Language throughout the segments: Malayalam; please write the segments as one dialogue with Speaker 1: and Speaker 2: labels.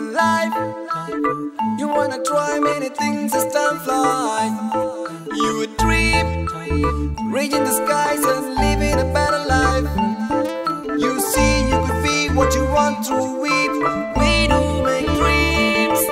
Speaker 1: life. You wanna try many things as time flies. You would dream, reaching the skies and living a better life. You see, you could be what you want to weep. We do make dreams.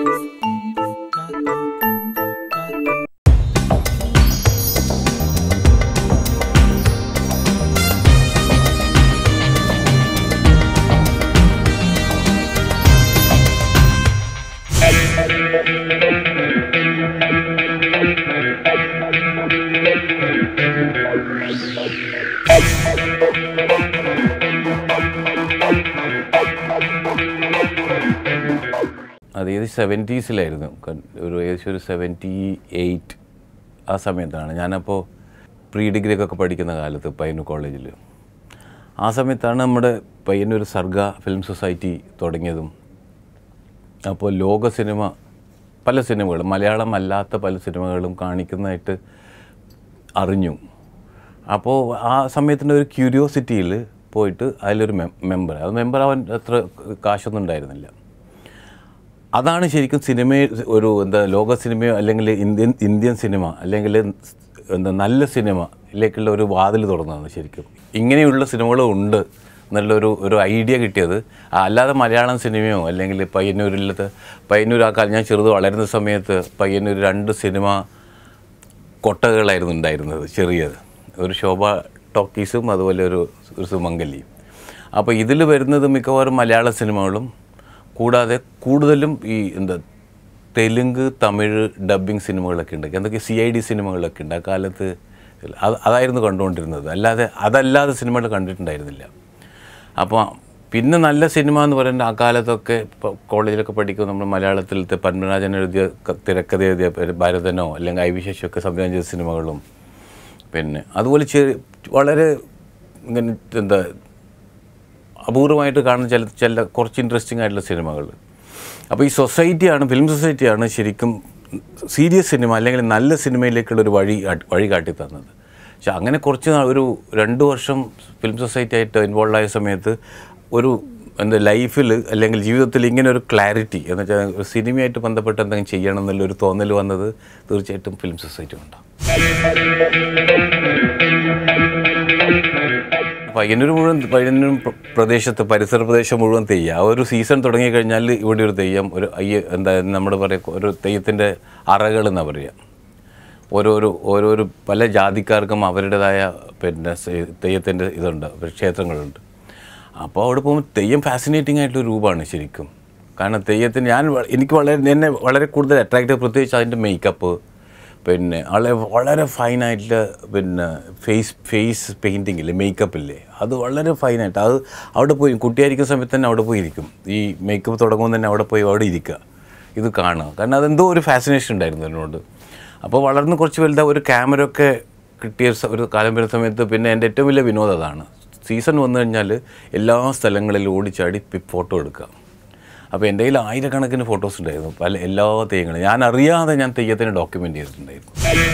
Speaker 2: അത് ഏത് സെവൻറ്റീസിലായിരുന്നു ഒരു ഏകദേശം ഒരു സെവൻറ്റി എയ്റ്റ് ആ സമയത്താണ് ഞാനപ്പോൾ പ്രീ ഡിഗ്രി ഒക്കെ പഠിക്കുന്ന കാലത്ത് പയ്യന്നൂർ കോളേജിൽ ആ സമയത്താണ് നമ്മുടെ പയ്യന്നൂർ സർഗ ഫിലിം സൊസൈറ്റി തുടങ്ങിയതും അപ്പോൾ ലോക സിനിമ പല സിനിമകളും മലയാളം അല്ലാത്ത പല സിനിമകളും കാണിക്കുന്നതായിട്ട് അറിഞ്ഞു അപ്പോൾ ആ സമയത്തിൻ്റെ ഒരു ക്യൂരിയോസിറ്റിയിൽ പോയിട്ട് അതിലൊരു മെമ്പർ അത് മെമ്പർ ആവാൻ അത്ര കാശൊന്നും ഉണ്ടായിരുന്നില്ല അതാണ് ശരിക്കും സിനിമയെ ഒരു എന്താ ലോക സിനിമയോ അല്ലെങ്കിൽ ഇന്ത്യൻ ഇന്ത്യൻ സിനിമ അല്ലെങ്കിൽ എന്താ നല്ല സിനിമയിലേക്കുള്ള ഒരു വാതിൽ തുറന്നതാണ് ശരിക്കും ഇങ്ങനെയുള്ള സിനിമകളും ഉണ്ട് എന്നുള്ളൊരു ഒരു ഐഡിയ കിട്ടിയത് അല്ലാതെ മലയാളം സിനിമയോ അല്ലെങ്കിൽ പയ്യന്നൂരിലത്തെ പയ്യന്നൂർ ആ കാലം ഞാൻ ചെറുത് വളരുന്ന സമയത്ത് പയ്യന്നൂർ രണ്ട് സിനിമ കൊട്ടകളായിരുന്നു ഉണ്ടായിരുന്നത് ചെറിയത് ഒരു ശോഭ ടോക്കീസും അതുപോലെ ഒരു ഒരു സുമംഗലിയും അപ്പോൾ ഇതിൽ വരുന്നത് മിക്കവാറും മലയാള സിനിമകളും കൂടാതെ കൂടുതലും ഈ എന്താ തെലുങ്ക് തമിഴ് ഡബ്ബിങ് സിനിമകളൊക്കെ ഉണ്ട് എന്തൊക്കെ സി ഐ ഡി സിനിമകളൊക്കെ ഉണ്ട് ആ കാലത്ത് അത് അതായിരുന്നു കണ്ടുകൊണ്ടിരുന്നത് അല്ലാതെ അതല്ലാതെ സിനിമകൾ കണ്ടിട്ടുണ്ടായിരുന്നില്ല അപ്പോൾ പിന്നെ നല്ല സിനിമ എന്ന് പറയുന്നത് ആ കാലത്തൊക്കെ ഇപ്പോൾ കോളേജിലൊക്കെ പഠിക്കുമ്പോൾ നമ്മൾ മലയാളത്തിലത്തെ പത്മരാജൻ എഴുതിയ ക- തിരക്കഥ എഴുതിയ ഒരു ഭരതനോ അല്ലെങ്കിൽ ഐ വി ശശിയൊക്കെ സംവിധാനം ചെയ്ത സിനിമകളും പിന്നെ അതുപോലെ ചെറിയ വളരെ ഇങ്ങനെ എന്താ അപൂർവമായിട്ട് കാണുന്ന ചില ചില കുറച്ച് ഇൻട്രസ്റ്റിംഗ് ആയിട്ടുള്ള സിനിമകൾ അപ്പോൾ ഈ സൊസൈറ്റിയാണ് ഫിലിം സൊസൈറ്റിയാണ് ശരിക്കും സീരിയസ് സിനിമ അല്ലെങ്കിൽ നല്ല സിനിമയിലേക്കുള്ള ഒരു വഴി കാട്ടി- വഴി കാട്ടി തന്നത് പക്ഷെ അങ്ങനെ കുറച്ച് നാൾ ഒരു രണ്ട് വർഷം ഫിലിം സൊസൈറ്റി ആയിട്ട് ഇൻവോൾവ് ആയ സമയത്ത് ഒരു എന്താ ലൈഫിൽ അല്ലെങ്കിൽ ജീവിതത്തിൽ ഇങ്ങനെ ഒരു ക്ലാരിറ്റി എന്ന് വെച്ചാൽ ഒരു സിനിമയായിട്ട് ബന്ധപ്പെട്ട് എന്തെങ്കിലും ചെയ്യണം എന്നുള്ള ഒരു തോന്നൽ വന്നത് തീർച്ചയായിട്ടും ഫിലിം സൊസൈറ്റി ഉണ്ടാകും പയ്യന്നൂർ മുഴുവൻ പയ്യന്നൂർ പ്ര- പ്രദേശത്ത് പരിസര പ്രദേശം മുഴുവൻ തെയ്യം ആ ഒരു സീസൺ തുടങ്ങിക്കഴിഞ്ഞാൽ ഇവിടെ ഒരു തെയ്യം ഒരു അയ്യ എന്താ നമ്മൾ പറയുക ഒരു തെയ്യത്തിൻ്റെ അറകൾ എന്നാണ് പറയുക ഓരോരോ ഓരോരോ പല ജാതിക്കാർക്കും അവരുടേതായ പിന്നെ സെ- തെയ്യത്തിൻ്റെ ഇതുണ്ട് ക്ഷേത്രങ്ങളുണ്ട് അപ്പോൾ അവിടെ പോകുമ്പോൾ തെയ്യം ഫാസിനേറ്റിംഗ് ആയിട്ടുള്ള രൂപമാണ് ശരിക്കും കാരണം തെയ്യത്തിന് ഞാൻ വ- എനിക്ക് വളരെ എന്നെ വളരെ കൂടുതൽ അട്രാക്റ്റീവ് പ്രത്യേകിച്ച് അതിൻ്റെ മേക്കപ്പ് പിന്നെ വളരെ വളരെ ഫൈനായിട്ടുള്ള പിന്നെ ഫേസ് ഫേസ് പെയിൻറ്റിംഗ് ഇല്ലേ മേക്കപ്പ് ഇല്ലേ അത് വളരെ ഫൈനായിട്ട് അത് അവിടെ പോയി കുട്ടിയായിരിക്കുന്ന സമയത്ത് തന്നെ അവിടെ പോയി ഇരിക്കും ഈ മേക്കപ്പ് തുടങ്ങുമ്പോൾ തന്നെ അവിടെ പോയി അവിടെ ഇരിക്കുക ഇത് കാണുക കാരണം അതെന്തോ ഒരു ഫാസിനേഷൻ ഉണ്ടായിരുന്നു അതിനോട് അപ്പോൾ വളർന്ന് കുറച്ച് വലുതാ ഒരു ക്യാമറ ഒക്കെ കിട്ടിയ സ- ഒരു കാലം വരുന്ന സമയത്ത് പിന്നെ എൻ്റെ ഏറ്റവും വലിയ വിനോദം അതാണ് സീസൺ വന്നു കഴിഞ്ഞാൽ എല്ലാ സ്ഥലങ്ങളിലും ഓടിച്ചാടി ഫോട്ടോ എടുക്കുക അപ്പോൾ എൻ്റെ കയ്യിൽ ആയിരക്കണക്കിന് ഫോട്ടോസ് ഉണ്ടായിരുന്നു പല എല്ലാ തെയ്യങ്ങളും ഞാൻ അറിയാതെ ഞാൻ തെയ്യത്തിന് ഡോക്യുമെൻ്റ് ചെയ്തിട്ടുണ്ടായിരുന്നു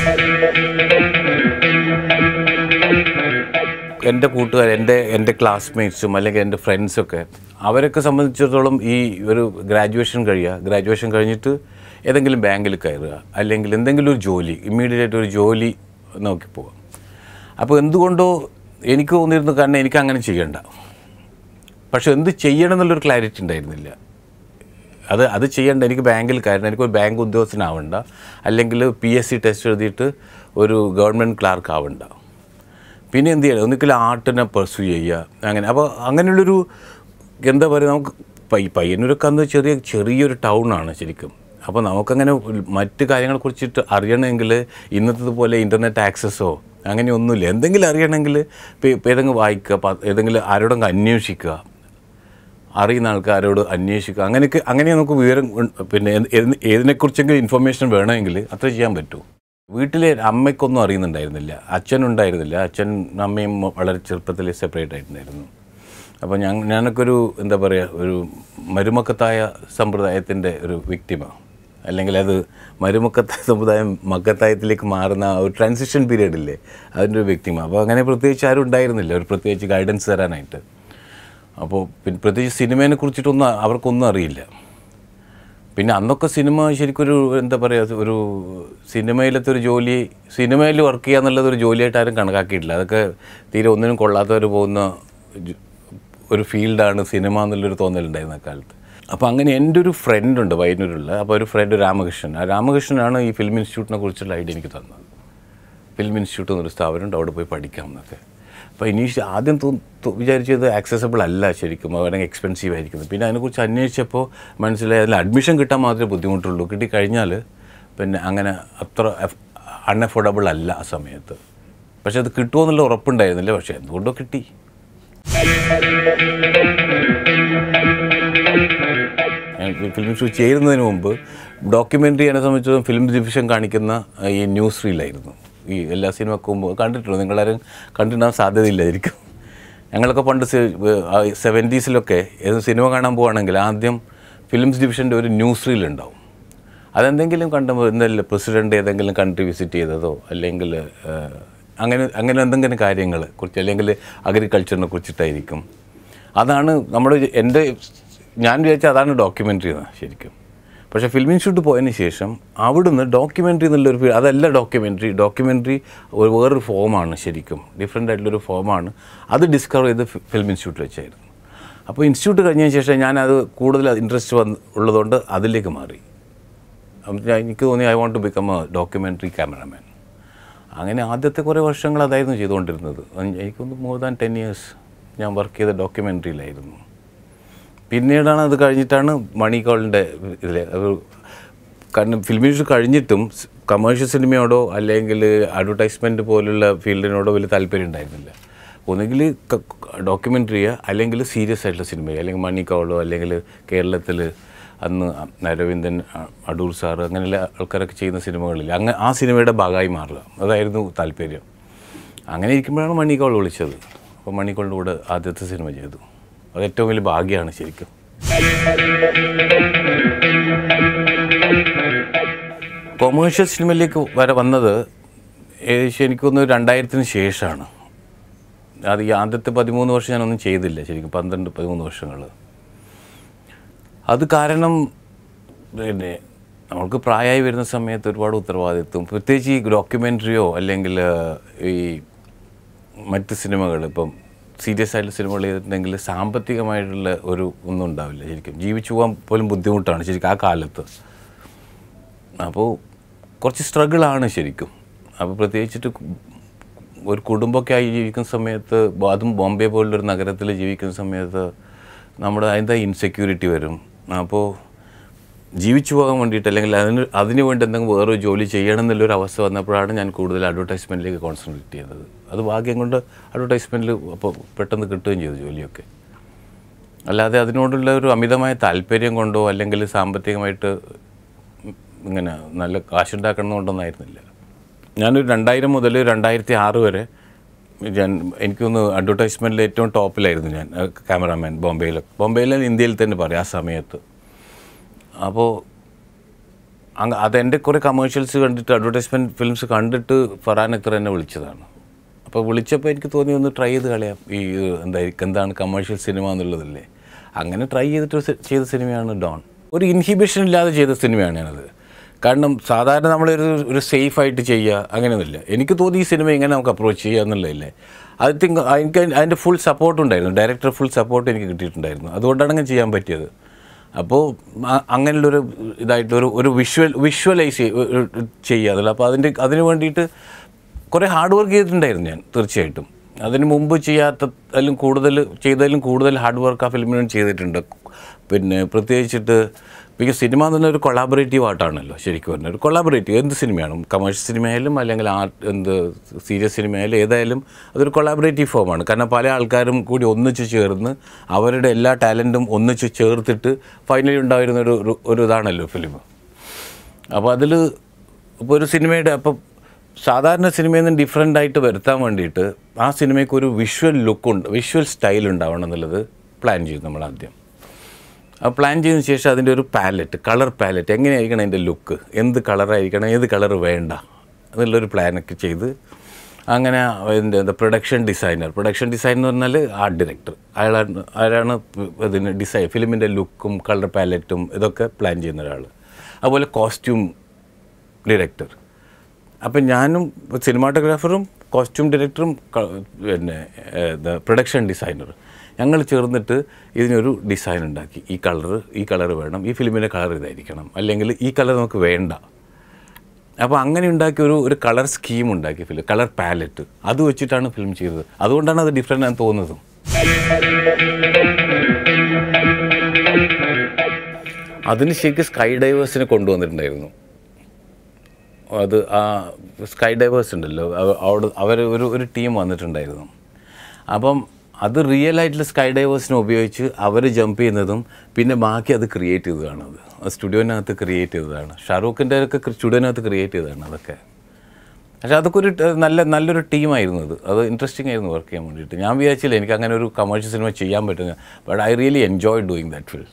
Speaker 2: എൻ്റെ കൂട്ടുകാർ എൻ്റെ എൻ്റെ ക്ലാസ്മേറ്റ്സും അല്ലെങ്കിൽ എൻ്റെ ഫ്രണ്ട്സൊക്കെ അവരൊക്കെ സംബന്ധിച്ചിടത്തോളം ഈ ഒരു ഗ്രാജുവേഷൻ കഴിയുക ഗ്രാജുവേഷൻ കഴിഞ്ഞിട്ട് ഏതെങ്കിലും ബാങ്കിൽ കയറുക അല്ലെങ്കിൽ എന്തെങ്കിലും ഒരു ജോലി ഇമ്മീഡിയറ്റ് ഒരു ജോലി നോക്കി പോവുക അപ്പോൾ എന്തുകൊണ്ടോ എനിക്ക് തോന്നിയിരുന്നു കാരണം എനിക്ക് അങ്ങനെ ചെയ്യണ്ട പക്ഷെ എന്ത് ചെയ്യണം എന്നുള്ളൊരു ക്ലാരിറ്റി ഉണ്ടായിരുന്നില്ല അത് അത് ചെയ്യേണ്ട എനിക്ക് ബാങ്കിൽ കയറണം എനിക്കൊരു ബാങ്ക് ഉദ്യോഗസ്ഥനാവണ്ട അല്ലെങ്കിൽ പി എസ് സി ടെസ്റ്റ് എഴുതിയിട്ട് ഒരു ഗവൺമെൻറ് ക്ലാർക്ക് ആവണ്ട പിന്നെ എന്ത് ചെയ്യണം ഒന്നിക്കൽ ആർട്ടിനെ പെർസ്യൂ ചെയ്യുക അങ്ങനെ അപ്പോൾ അങ്ങനെയുള്ളൊരു എന്താ പറയുക നമുക്ക് പയ്യ പയ്യന്നൂരൊക്കെ അന്ന് ചെറിയ ചെറിയൊരു ടൗണാണ് ശരിക്കും അപ്പോൾ നമുക്കങ്ങനെ മറ്റ് കാര്യങ്ങളെക്കുറിച്ചിട്ട് അറിയണമെങ്കിൽ ഇന്നത്തതുപോലെ ഇൻ്റർനെറ്റ് ആക്സസോ അങ്ങനെയൊന്നുമില്ല എന്തെങ്കിലും അറിയണമെങ്കിൽ ഇപ്പോൾ ഇപ്പോൾ ഏതെങ്കിലും വായിക്കുക പ- ഏതെങ്കിലും ആരോടെങ്കിലും അന്വേഷിക്കുക അറിയുന്ന ആൾക്കാരോട് അന്വേഷിക്കുക അങ്ങനെയൊക്കെ അങ്ങനെ നമുക്ക് വിവരം ഉൺ- പിന്നെ ഏത്- ഏത്- ഏതിനെക്കുറിച്ചെങ്കിലും ഇൻഫർമേഷൻ വേണമെങ്കിൽ അത്ര ചെയ്യാൻ പറ്റൂ വീട്ടിലെ അമ്മയ്ക്കൊന്നും അറിയുന്നുണ്ടായിരുന്നില്ല അച്ഛനുണ്ടായിരുന്നില്ല അച്ഛൻ അമ്മയും വളരെ ചെറുപ്പത്തിൽ സെപ്പറേറ്റ് ആയിട്ടുണ്ടായിരുന്നു അപ്പോൾ ഞാൻ ഞാനൊക്കെ ഒരു എന്താ പറയുക ഒരു മരുമക്കത്തായ സമ്പ്രദായത്തിൻ്റെ ഒരു വ്യക്തിമാണ് അല്ലെങ്കിൽ അത് മരുമക്കത്തായ സമുദായം മക്കത്തായത്തിലേക്ക് മാറുന്ന ആ ഒരു ട്രാൻസിഷൻ പീരീഡ് ഇല്ലേ അതിൻ്റെ ഒരു വ്യക്തിമാണ് അപ്പോൾ അങ്ങനെ പ്രത്യേകിച്ച് ആരും ഉണ്ടായിരുന്നില്ല ഒരു പ്രത്യേകിച്ച് ഗൈഡൻസ് തരാനായിട്ട് അപ്പോൾ പിന്നെ പ്രത്യേകിച്ച് സിനിമയെ കുറിച്ചിട്ടൊന്നും അവർക്കൊന്നും അറിയില്ല പിന്നെ അന്നൊക്കെ സിനിമ ശരിക്കും ഒരു എന്താ പറയുക ഒരു സിനിമയിലത്തെ ഒരു ജോലി സിനിമയിൽ വർക്ക് ചെയ്യുക എന്നുള്ളത് ഒരു ജോലിയായിട്ട് ആരും കണക്കാക്കിയിട്ടില്ല അതൊക്കെ തീരെ ഒന്നിനും കൊള്ളാത്തവർ പോകുന്ന ജ- ഒരു ഫീൽഡാണ് സിനിമ എന്നുള്ളൊരു തോന്നലുണ്ടായിരുന്ന കാലത്ത് അപ്പോൾ അങ്ങനെ എൻ്റെ ഒരു ഫ്രണ്ട് ഉണ്ട് വൈനൂരുള്ള അപ്പോൾ ഒരു ഫ്രണ്ട് രാമകൃഷ്ണൻ ആ രാമകൃഷ്ണനാണ് ഈ ഫിലിം ഇൻസ്റ്റിറ്റ്യൂട്ടിനെ കുറിച്ചുള്ള ഐഡിയ എനിക്ക് തന്നത് ഫിലിം ഇൻസ്റ്റിറ്റ്യൂട്ട് എന്നൊരു സ്ഥാപനമുണ്ട് അവിടെ പോയി പഠിക്കാം എന്നൊക്കെ അപ്പോൾ ഇനി ആദ്യം തോ- തോ- വിചാരിച്ചത് ആക്സസബിൾ അല്ല ശരിക്കും അല്ലെങ്കിൽ എക്സ്പെൻസീവ് ആയിരിക്കുന്നത് പിന്നെ അതിനെക്കുറിച്ച് അന്വേഷിച്ചപ്പോൾ മനസ്സിലായി അതിൽ അഡ്മിഷൻ കിട്ടാൻ മാത്രമേ ബുദ്ധിമുട്ടുള്ളൂ കിട്ടിക്കഴിഞ്ഞാൽ പിന്നെ അങ്ങനെ അത്ര അൺഅഫോർഡബിൾ അല്ല ആ സമയത്ത് പക്ഷെ അത് കിട്ടുമോ എന്നുള്ള ഉറപ്പുണ്ടായിരുന്നില്ല പക്ഷേ എന്തുകൊണ്ടോ കിട്ടി ഞാൻ ഫിലിം ഷൂട്ട് ചെയ്യുന്നതിന് മുമ്പ് ഡോക്യുമെൻ്ററി എന്നെ സംബന്ധിച്ചിടത്തോളം ഫിലിം ഡിവിഷൻ കാണിക്കുന്ന ആ, ഈ ന്യൂസ് റീലായിരുന്നു ഈ എല്ലാ സിനിമയ്ക്ക് മുമ്പ് കണ്ടിട്ടുണ്ടോ നിങ്ങളാരും കണ്ടിട്ടുണ്ടാകാൻ സാധ്യതയില്ലായിരിക്കും ഞങ്ങളൊക്കെ പണ്ട് സെവൻറ്റീസിലൊക്കെ ഏത് സിനിമ കാണാൻ പോവുകയാണെങ്കിൽ ആദ്യം ഫിലിംസ് ഡിവിഷൻ്റെ ഒരു ന്യൂസ് റീൽ ഉണ്ടാവും അതെന്തെങ്കിലും കണ്ടുമ്പോൾ എന്തെങ്കിലും പ്രസിഡൻ്റ് ഏതെങ്കിലും കൺട്രി വിസിറ്റ് ചെയ്തതോ അല്ലെങ്കിൽ ആ, അങ്ങനെ അങ്ങനെ എന്തെങ്കിലും കാര്യങ്ങൾ കുറിച്ച് അല്ലെങ്കിൽ അഗ്രികൾച്ചറിനെ കുറിച്ചിട്ടായിരിക്കും അതാണ് നമ്മുടെ എൻ്റെ ഞാൻ വിചാരിച്ച അതാണ് ഡോക്യുമെൻ്ററി ശരിക്കും പക്ഷേ ഫിലിം ഇൻസ്റ്റിറ്റ്യൂട്ട് പോയതിന് ശേഷം അവിടുന്ന് ഡോക്യുമെൻ്ററി എന്നുള്ളൊരു ഫീ- അതല്ല ഡോക്യുമെൻ്ററി ഡോക്യുമെൻ്ററി ഒരു വേറൊരു ഫോമാണ് ശരിക്കും ഡിഫറെൻ്റ് ആയിട്ടുള്ളൊരു ഫോമാണ് അത് ഡിസ്കവർ ചെയ്ത് ഫി- ഫിലിം ഇൻസ്റ്റിറ്റ്യൂട്ടിൽ വെച്ചായിരുന്നു അപ്പോൾ ഇൻസ്റ്റിറ്റ്യൂട്ട് കഴിഞ്ഞതിന് ശേഷം ഞാനത് കൂടുതൽ ഇൻട്രസ്റ്റ് വന്ന് ഉള്ളതുകൊണ്ട് അതിലേക്ക് മാറി അപ്പം ഞാൻ- എനിക്ക് തോന്നി I want to become a documentary cameraman അങ്ങനെ ആദ്യത്തെ കുറേ വർഷങ്ങൾ അതായിരുന്നു ചെയ്തുകൊണ്ടിരുന്നത് അഞ്ച് എനിക്കൊന്ന് മോർ ദാൻ ടെൻ ഇയേഴ്സ് ഞാൻ വർക്ക് ചെയ്ത ഡോക്യുമെൻ്ററിയിലായിരുന്നു പിന്നീടാണ് അത് കഴിഞ്ഞിട്ടാണ് മണി കോളിൻ്റെ ഇതിൽ കാരണം ഫിലിം ഇൻഡസ്ട്രി കഴിഞ്ഞിട്ടും കമേഴ്ഷ്യൽ സിനിമയോടോ അല്ലെങ്കിൽ അഡ്വർടൈസ്മെൻറ്റ് പോലുള്ള ഫീൽഡിനോടോ വലിയ താല്പര്യം ഉണ്ടായിരുന്നില്ല ഒന്നുകിൽ ഡോക്യുമെൻ്ററിയോ അല്ലെങ്കിൽ സീരിയസ് ആയിട്ടുള്ള സിനിമയോ അല്ലെങ്കിൽ മണി കോളോ അല്ലെങ്കിൽ കേരളത്തിൽ അന്ന് അരവിന്ദൻ അ- അടൂർ സാറ് അങ്ങനെയുള്ള ആൾക്കാരൊക്കെ ചെയ്യുന്ന സിനിമകളിൽ അങ്ങ് ആ സിനിമയുടെ ഭാഗമായി മാറുക അതായിരുന്നു താല്പര്യം അങ്ങനെ ഇരിക്കുമ്പോഴാണ് മണിക്കോൾ വിളിച്ചത് അപ്പോൾ മണിക്കോളിൻ്റെ കൂടെ ആദ്യത്തെ സിനിമ ചെയ്തു അത് ഏറ്റവും വലിയ ഭാഗ്യമാണ് ശരിക്കും കൊമേഴ്ഷ്യൽ സിനിമയിലേക്ക് വരെ വന്നത് ഏകദേശം എനിക്കൊന്ന് രണ്ടായിരത്തിന് ശേഷമാണ് അത് ഈ ആദ്യത്തെ പതിമൂന്ന് വർഷം ഞാനൊന്നും ചെയ്തില്ല ശരിക്കും പന്ത്രണ്ട് പതിമൂന്ന് വർഷങ്ങൾ അത് കാരണം പിന്നെ നമ്മൾക്ക് പ്രായമായി വരുന്ന സമയത്ത് ഒരുപാട് ഉത്തരവാദിത്വം പ്രത്യേകിച്ച് ഈ ഡോക്യുമെൻ്ററിയോ അല്ലെങ്കിൽ ഈ മറ്റ് സിനിമകൾ ഇപ്പം സീരിയസ് ആയിട്ടുള്ള സിനിമകൾ ചെയ്തിട്ടുണ്ടെങ്കിൽ സാമ്പത്തികമായിട്ടുള്ള ഒരു ഒന്നും ഉണ്ടാവില്ല ശരിക്കും ജീവിച്ചു പോകാൻ പോലും ബുദ്ധിമുട്ടാണ് ശരിക്കും ആ കാലത്ത് അപ്പോൾ കുറച്ച് സ്ട്രഗിളാണ് ശരിക്കും അപ്പോൾ പ്രത്യേകിച്ചിട്ട് ഒരു കുടുംബമൊക്കെ ആയി ജീവിക്കുന്ന സമയത്ത് ബോ- അതും ബോംബെ പോലുള്ളൊരു നഗരത്തിൽ ജീവിക്കുന്ന സമയത്ത് നമ്മുടെ അതിൻ്റെ ഇൻസെക്യൂരിറ്റി വരും അപ്പോൾ ജീവിച്ചു പോകാൻ വേണ്ടിയിട്ട് അല്ലെങ്കിൽ അതിന് അതിന് വേണ്ടി എന്തെങ്കിലും വേറൊരു ജോലി ചെയ്യണം എന്നുള്ളൊരു അവസ്ഥ വന്നപ്പോഴാണ് ഞാൻ കൂടുതൽ അഡ്വർടൈസ്മെൻറ്റിലേക്ക് കോൺസെൻട്രേറ്റ് ചെയ്തത് അത് ഭാഗ്യം കൊണ്ട് അഡ്വർടൈസ്മെൻറ്റിൽ അപ്പോൾ പെട്ടെന്ന് കിട്ടുകയും ചെയ്തു ജോലിയൊക്കെ അല്ലാതെ അതിനോടുള്ള ഒരു അമിതമായ താല്പര്യം കൊണ്ടോ അല്ലെങ്കിൽ സാമ്പത്തികമായിട്ട് ഇങ്ങനെ നല്ല കാശുണ്ടാക്കണമെന്നുകൊണ്ടൊന്നും ആയിരുന്നില്ല ഞാനൊരു രണ്ടായിരം മുതൽ രണ്ടായിരത്തി ആറ് വരെ ഞാൻ എനിക്കൊന്ന് അഡ്വർടൈസ്മെൻറ്റിൽ ഏറ്റവും ടോപ്പിലായിരുന്നു ഞാൻ ക്യാമറാമാൻ ബോംബെയിൽ ബോംബെയിൽ ഇന്ത്യയിൽ തന്നെ പറയാം ആ സമയത്ത് അപ്പോൾ അങ്ങ് അതെൻ്റെ കുറേ കമേഴ്ഷ്യൽസ് കണ്ടിട്ട് അഡ്വർടൈസ്മെൻറ്റ് ഫിലിംസ് കണ്ടിട്ട് ഫറാൻ അക്തർ എന്നെ വിളിച്ചതാണ് അപ്പോൾ വിളിച്ചപ്പോൾ എനിക്ക് തോന്നി ഒന്ന് ട്രൈ ചെയ്ത് കളയാം ഈ എന്തായിരിക്കും എന്താണ് കമേഴ്ഷ്യൽ സിനിമ എന്നുള്ളതല്ലേ അങ്ങനെ ട്രൈ ചെയ്തിട്ട് ഒരു സി- ചെയ്ത സിനിമയാണ് ഡോൺ ഒരു ഇൻഹിബിഷൻ ഇല്ലാതെ ചെയ്ത സിനിമയാണ് ഞാനത് കാരണം സാധാരണ നമ്മളൊരു ഒരു സേഫ് ആയിട്ട് ചെയ്യുക അങ്ങനെയൊന്നുമില്ല എനിക്ക് തോന്നി ഈ സിനിമ എങ്ങനെ നമുക്ക് അപ്രോച്ച് ചെയ്യുക എന്നുള്ളതല്ലേ അത് തിങ്ക് എനിക്ക് അതിൻ്റെ ഫുൾ സപ്പോർട്ട് ഉണ്ടായിരുന്നു ഡയറക്ടർ ഫുൾ സപ്പോർട്ട് എനിക്ക് കിട്ടിയിട്ടുണ്ടായിരുന്നു അതുകൊണ്ടാണ് അങ്ങനെ ചെയ്യാൻ പറ്റിയത് അപ്പോൾ അ- അങ്ങനെയുള്ളൊരു ഇതായിട്ടൊരു ഒരു വിഷ്വൽ വിഷ്വലൈസ് ചെയ്യുക അതല്ല അപ്പോൾ അതിൻ്റെ അതിന് വേണ്ടിയിട്ട് കുറേ ഹാർഡ് വർക്ക് ചെയ്തിട്ടുണ്ടായിരുന്നു ഞാൻ തീർച്ചയായിട്ടും അതിന് മുമ്പ് ചെയ്യാത്ത അതിലും കൂടുതൽ ചെയ്തതിലും കൂടുതൽ ഹാർഡ് വർക്ക് ആ ഫിലിമിന് വേണ്ടി ചെയ്തിട്ടുണ്ട് പിന്നെ പ്രത്യേകിച്ചിട്ട് ബിക്കോസ് സിനിമ എന്ന് പറഞ്ഞാൽ ഒരു കൊളാബറേറ്റീവ് ആർട്ടാണല്ലോ ശരിക്കും പറഞ്ഞാൽ ഒരു കൊളാബറേറ്റീവ് എന്ത് സിനിമയാണ് കമേഴ്ഷ്യൽ സിനിമയായാലും അല്ലെങ്കിൽ ആർട്ട് എന്ത് സീരിയസ് സിനിമയായാലും ഏതായാലും അതൊരു കൊളാബറേറ്റീവ് ഫോമാണ് കാരണം പല ആൾക്കാരും കൂടി ഒന്നിച്ച് ചേർന്ന് അവരുടെ എല്ലാ ടാലൻറ്റും ഒന്നിച്ച് ചേർത്തിട്ട് ഫൈനലി ഉണ്ടായിരുന്ന ഒരു ഒരു- ഒരു ഇതാണല്ലോ ഫിലിം അപ്പോൾ അതിൽ ഇപ്പോൾ ഒരു സിനിമയുടെ അപ്പോൾ സാധാരണ സിനിമയിൽ നിന്ന് ഡിഫറെൻ്റ് ആയിട്ട് വരുത്താൻ വേണ്ടിയിട്ട് ആ സിനിമയ്ക്ക് ഒരു വിഷ്വൽ ലുക്ക് ഉണ്ട് വിഷ്വൽ സ്റ്റൈൽ ഉണ്ടാവണം എന്നുള്ളത് പ്ലാൻ ചെയ്തു നമ്മൾ ആദ്യം ആ പ്ലാൻ ചെയ്തതിന് ശേഷം അതിൻ്റെ ഒരു പാലറ്റ് കളർ പാലറ്റ് എങ്ങനെയായിരിക്കണം അതിൻ്റെ ലുക്ക് എന്ത് കളറായിരിക്കണം ഏത് കളർ വേണ്ട എന്നുള്ളൊരു പ്ലാനൊക്കെ ചെയ്ത് അങ്ങനെ അതിൻ്റെ എന്താ പ്രൊഡക്ഷൻ ഡിസൈനർ പ്രൊഡക്ഷൻ ഡിസൈൻ എന്ന് പറഞ്ഞാൽ ആർട്ട് ഡയറക്ടർ അയാളാണ് അയാളാണ് ഇതിന് ഡിസൈൻ ഫിലിമിൻ്റെ ലുക്കും കളർ പാലറ്റും ഇതൊക്കെ പ്ലാൻ ചെയ്യുന്ന ഒരാൾ അതുപോലെ കോസ്റ്റ്യൂം ഡയറക്ടർ അപ്പം ഞാനും സിനിമാറ്റോഗ്രാഫറും കോസ്റ്റ്യൂം ഡയറക്ടറും ക- പിന്നെ പ്രൊഡക്ഷൻ ഡിസൈനറും ഞങ്ങൾ ചേർന്നിട്ട് ഇതിനൊരു ഡിസൈൻ ഉണ്ടാക്കി ഈ കളർ ഈ കളർ വേണം ഈ ഫിലിമിൻ്റെ കളർ ഇതായിരിക്കണം അല്ലെങ്കിൽ ഈ കളർ നമുക്ക് വേണ്ട അപ്പോൾ അങ്ങനെ ഉണ്ടാക്കിയ ഒരു ഒരു കളർ സ്കീം ഉണ്ടാക്കി ഫിലിം കളർ പാലറ്റ് അത് വെച്ചിട്ടാണ് ഫിലിം ചെയ്തത് അതുകൊണ്ടാണ് അത് ഡിഫറെൻ്റ് ആണെന്ന് തോന്നുന്നതും അതിന് ശരിക്കും സ്കൈ ഡൈവേഴ്സിനെ കൊണ്ടുവന്നിട്ടുണ്ടായിരുന്നു അത് ആ സ്കൈ ഡൈവേഴ്സ് ഉണ്ടല്ലോ അവ- അവിടെ അവർ ഒരു ഒരു ടീം വന്നിട്ടുണ്ടായിരുന്നു അപ്പം അത് റിയൽ ആയിട്ടുള്ള സ്കൈ ഡൈവേഴ്സിനെ ഉപയോഗിച്ച് അവർ ജമ്പ് ചെയ്യുന്നതും പിന്നെ ബാക്കി അത് ക്രിയേറ്റ് ചെയ്തതാണ് അത് അത് സ്റ്റുഡിയോനകത്ത് ക്രിയേറ്റ് ചെയ്തതാണ് ഷാറൂഖിൻ്റെ ഒക്കെ സ്റ്റുഡിയോനകത്ത് ക്രിയേറ്റ് ചെയ്തതാണ് അതൊക്കെ പക്ഷേ അതൊക്കെ ഒരു ట- നല്ല നല്ലൊരു ടീമായിരുന്നു അത് അത് ഇൻട്രസ്റ്റിംഗ് ആയിരുന്നു വർക്ക് ചെയ്യാൻ വേണ്ടിയിട്ട് ഞാൻ വിചാരിച്ചില്ല എനിക്ക് അങ്ങനെ ഒരു കമേഴ്ഷ്യൽ സിനിമ ചെയ്യാൻ പറ്റുന്ന but I really enjoy doing that film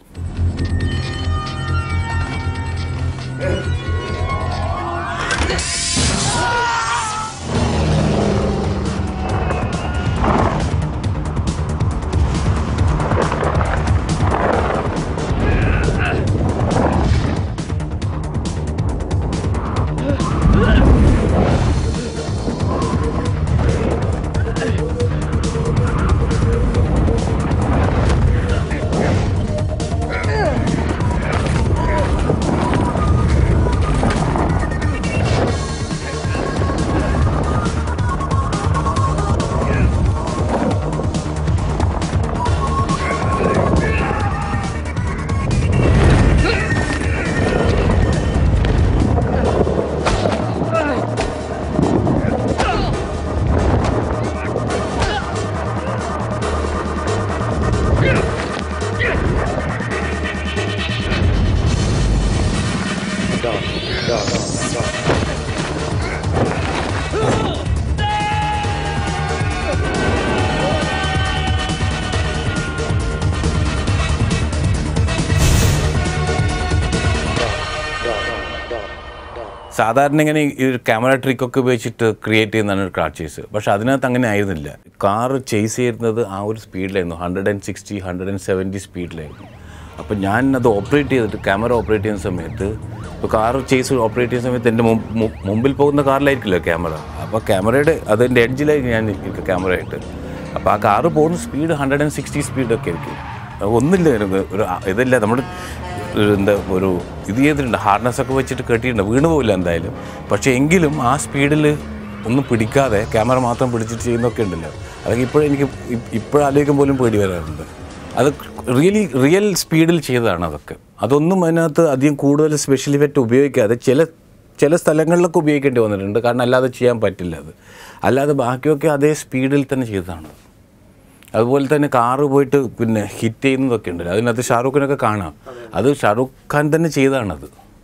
Speaker 2: സാധാരണ ഇങ്ങനെ ഈ ഒരു ക്യാമറ ട്രിക്കൊക്കെ ഉപയോഗിച്ചിട്ട് ക്രിയേറ്റ് ചെയ്യുന്നതാണ് ഒരു കാർ ചേസ് പക്ഷെ അതിനകത്ത് അങ്ങനെ ആയിരുന്നില്ല കാർ ചേസ് ചെയ്യുന്നത് ആ ഒരു സ്പീഡിലായിരുന്നു hundred and sixty hundred and seventy സ്പീഡിലായിരുന്നു അപ്പോൾ ഞാൻ അത് ഓപ്പറേറ്റ് ചെയ്തിട്ട് ക്യാമറ ഓപ്പറേറ്റ് ചെയ്യുന്ന സമയത്ത് ഇപ്പോൾ കാർ ചേസ് ഓപ്പറേറ്റ് ചെയ്യുന്ന സമയത്ത് എൻ്റെ മുമ്പ്- മു- മുമ്പിൽ പോകുന്ന കാറിലായിരിക്കില്ല ക്യാമറ അപ്പോൾ ക്യാമറയുടെ അതിൻ്റെ എഡ്ജിലായിരിക്കും ഞാൻ ഇരിക്കുക ക്യാമറ ആയിട്ട് അപ്പോൾ ആ കാറ് പോകുന്ന സ്പീഡ് ഹൺഡ്രഡ് ആൻഡ് സിക്സ്റ്റി സ്പീഡൊക്കെ ആയിരിക്കും അത് ഒന്നുമില്ല ഒരു ഒരു ഇതില്ല നമ്മൾ ഒരു എന്താ ഒരു ഇത് ചെയ്തിട്ടുണ്ട് ഹാർനസ് ഒക്കെ വെച്ചിട്ട് കെട്ടിയിട്ടുണ്ട് വീണ് പോവില്ല എന്തായാലും പക്ഷേ എങ്കിലും ആ സ്പീഡിൽ ഒന്നും പിടിക്കാതെ ക്യാമറ മാത്രം പിടിച്ചിട്ട് ചെയ്യുന്നൊക്കെ ഉണ്ടല്ലോ അതൊക്കെ ഇപ്പോഴും എനിക്ക് ഇപ്പോഴാലോചിക്കും പോലും പേടി വരാറുണ്ട് അത് റിയലി റിയൽ സ്പീഡിൽ ചെയ്തതാണ് അതൊക്കെ അതൊന്നും അതിനകത്ത് അധികം കൂടുതൽ സ്പെഷ്യൽ ഇഫക്റ്റ് ഉപയോഗിക്കാതെ ചില ചില സ്ഥലങ്ങളിലൊക്കെ ഉപയോഗിക്കേണ്ടി വന്നിട്ടുണ്ട് കാരണം അല്ലാതെ ചെയ്യാൻ പറ്റില്ല അത് അല്ലാതെ ബാക്കിയൊക്കെ അതേ സ്പീഡിൽ തന്നെ ചെയ്തതാണ് അതുപോലെ തന്നെ കാറ് പോയിട്ട് പിന്നെ ഹിറ്റ് ചെയ്യുന്നതൊക്കെ ഉണ്ടല്ലോ അതിനകത്ത് ഷാറൂഖിനൊക്കെ കാണാം അത് ഷാറൂഖ് ഖാൻ തന്നെ ചെയ്തതാണത്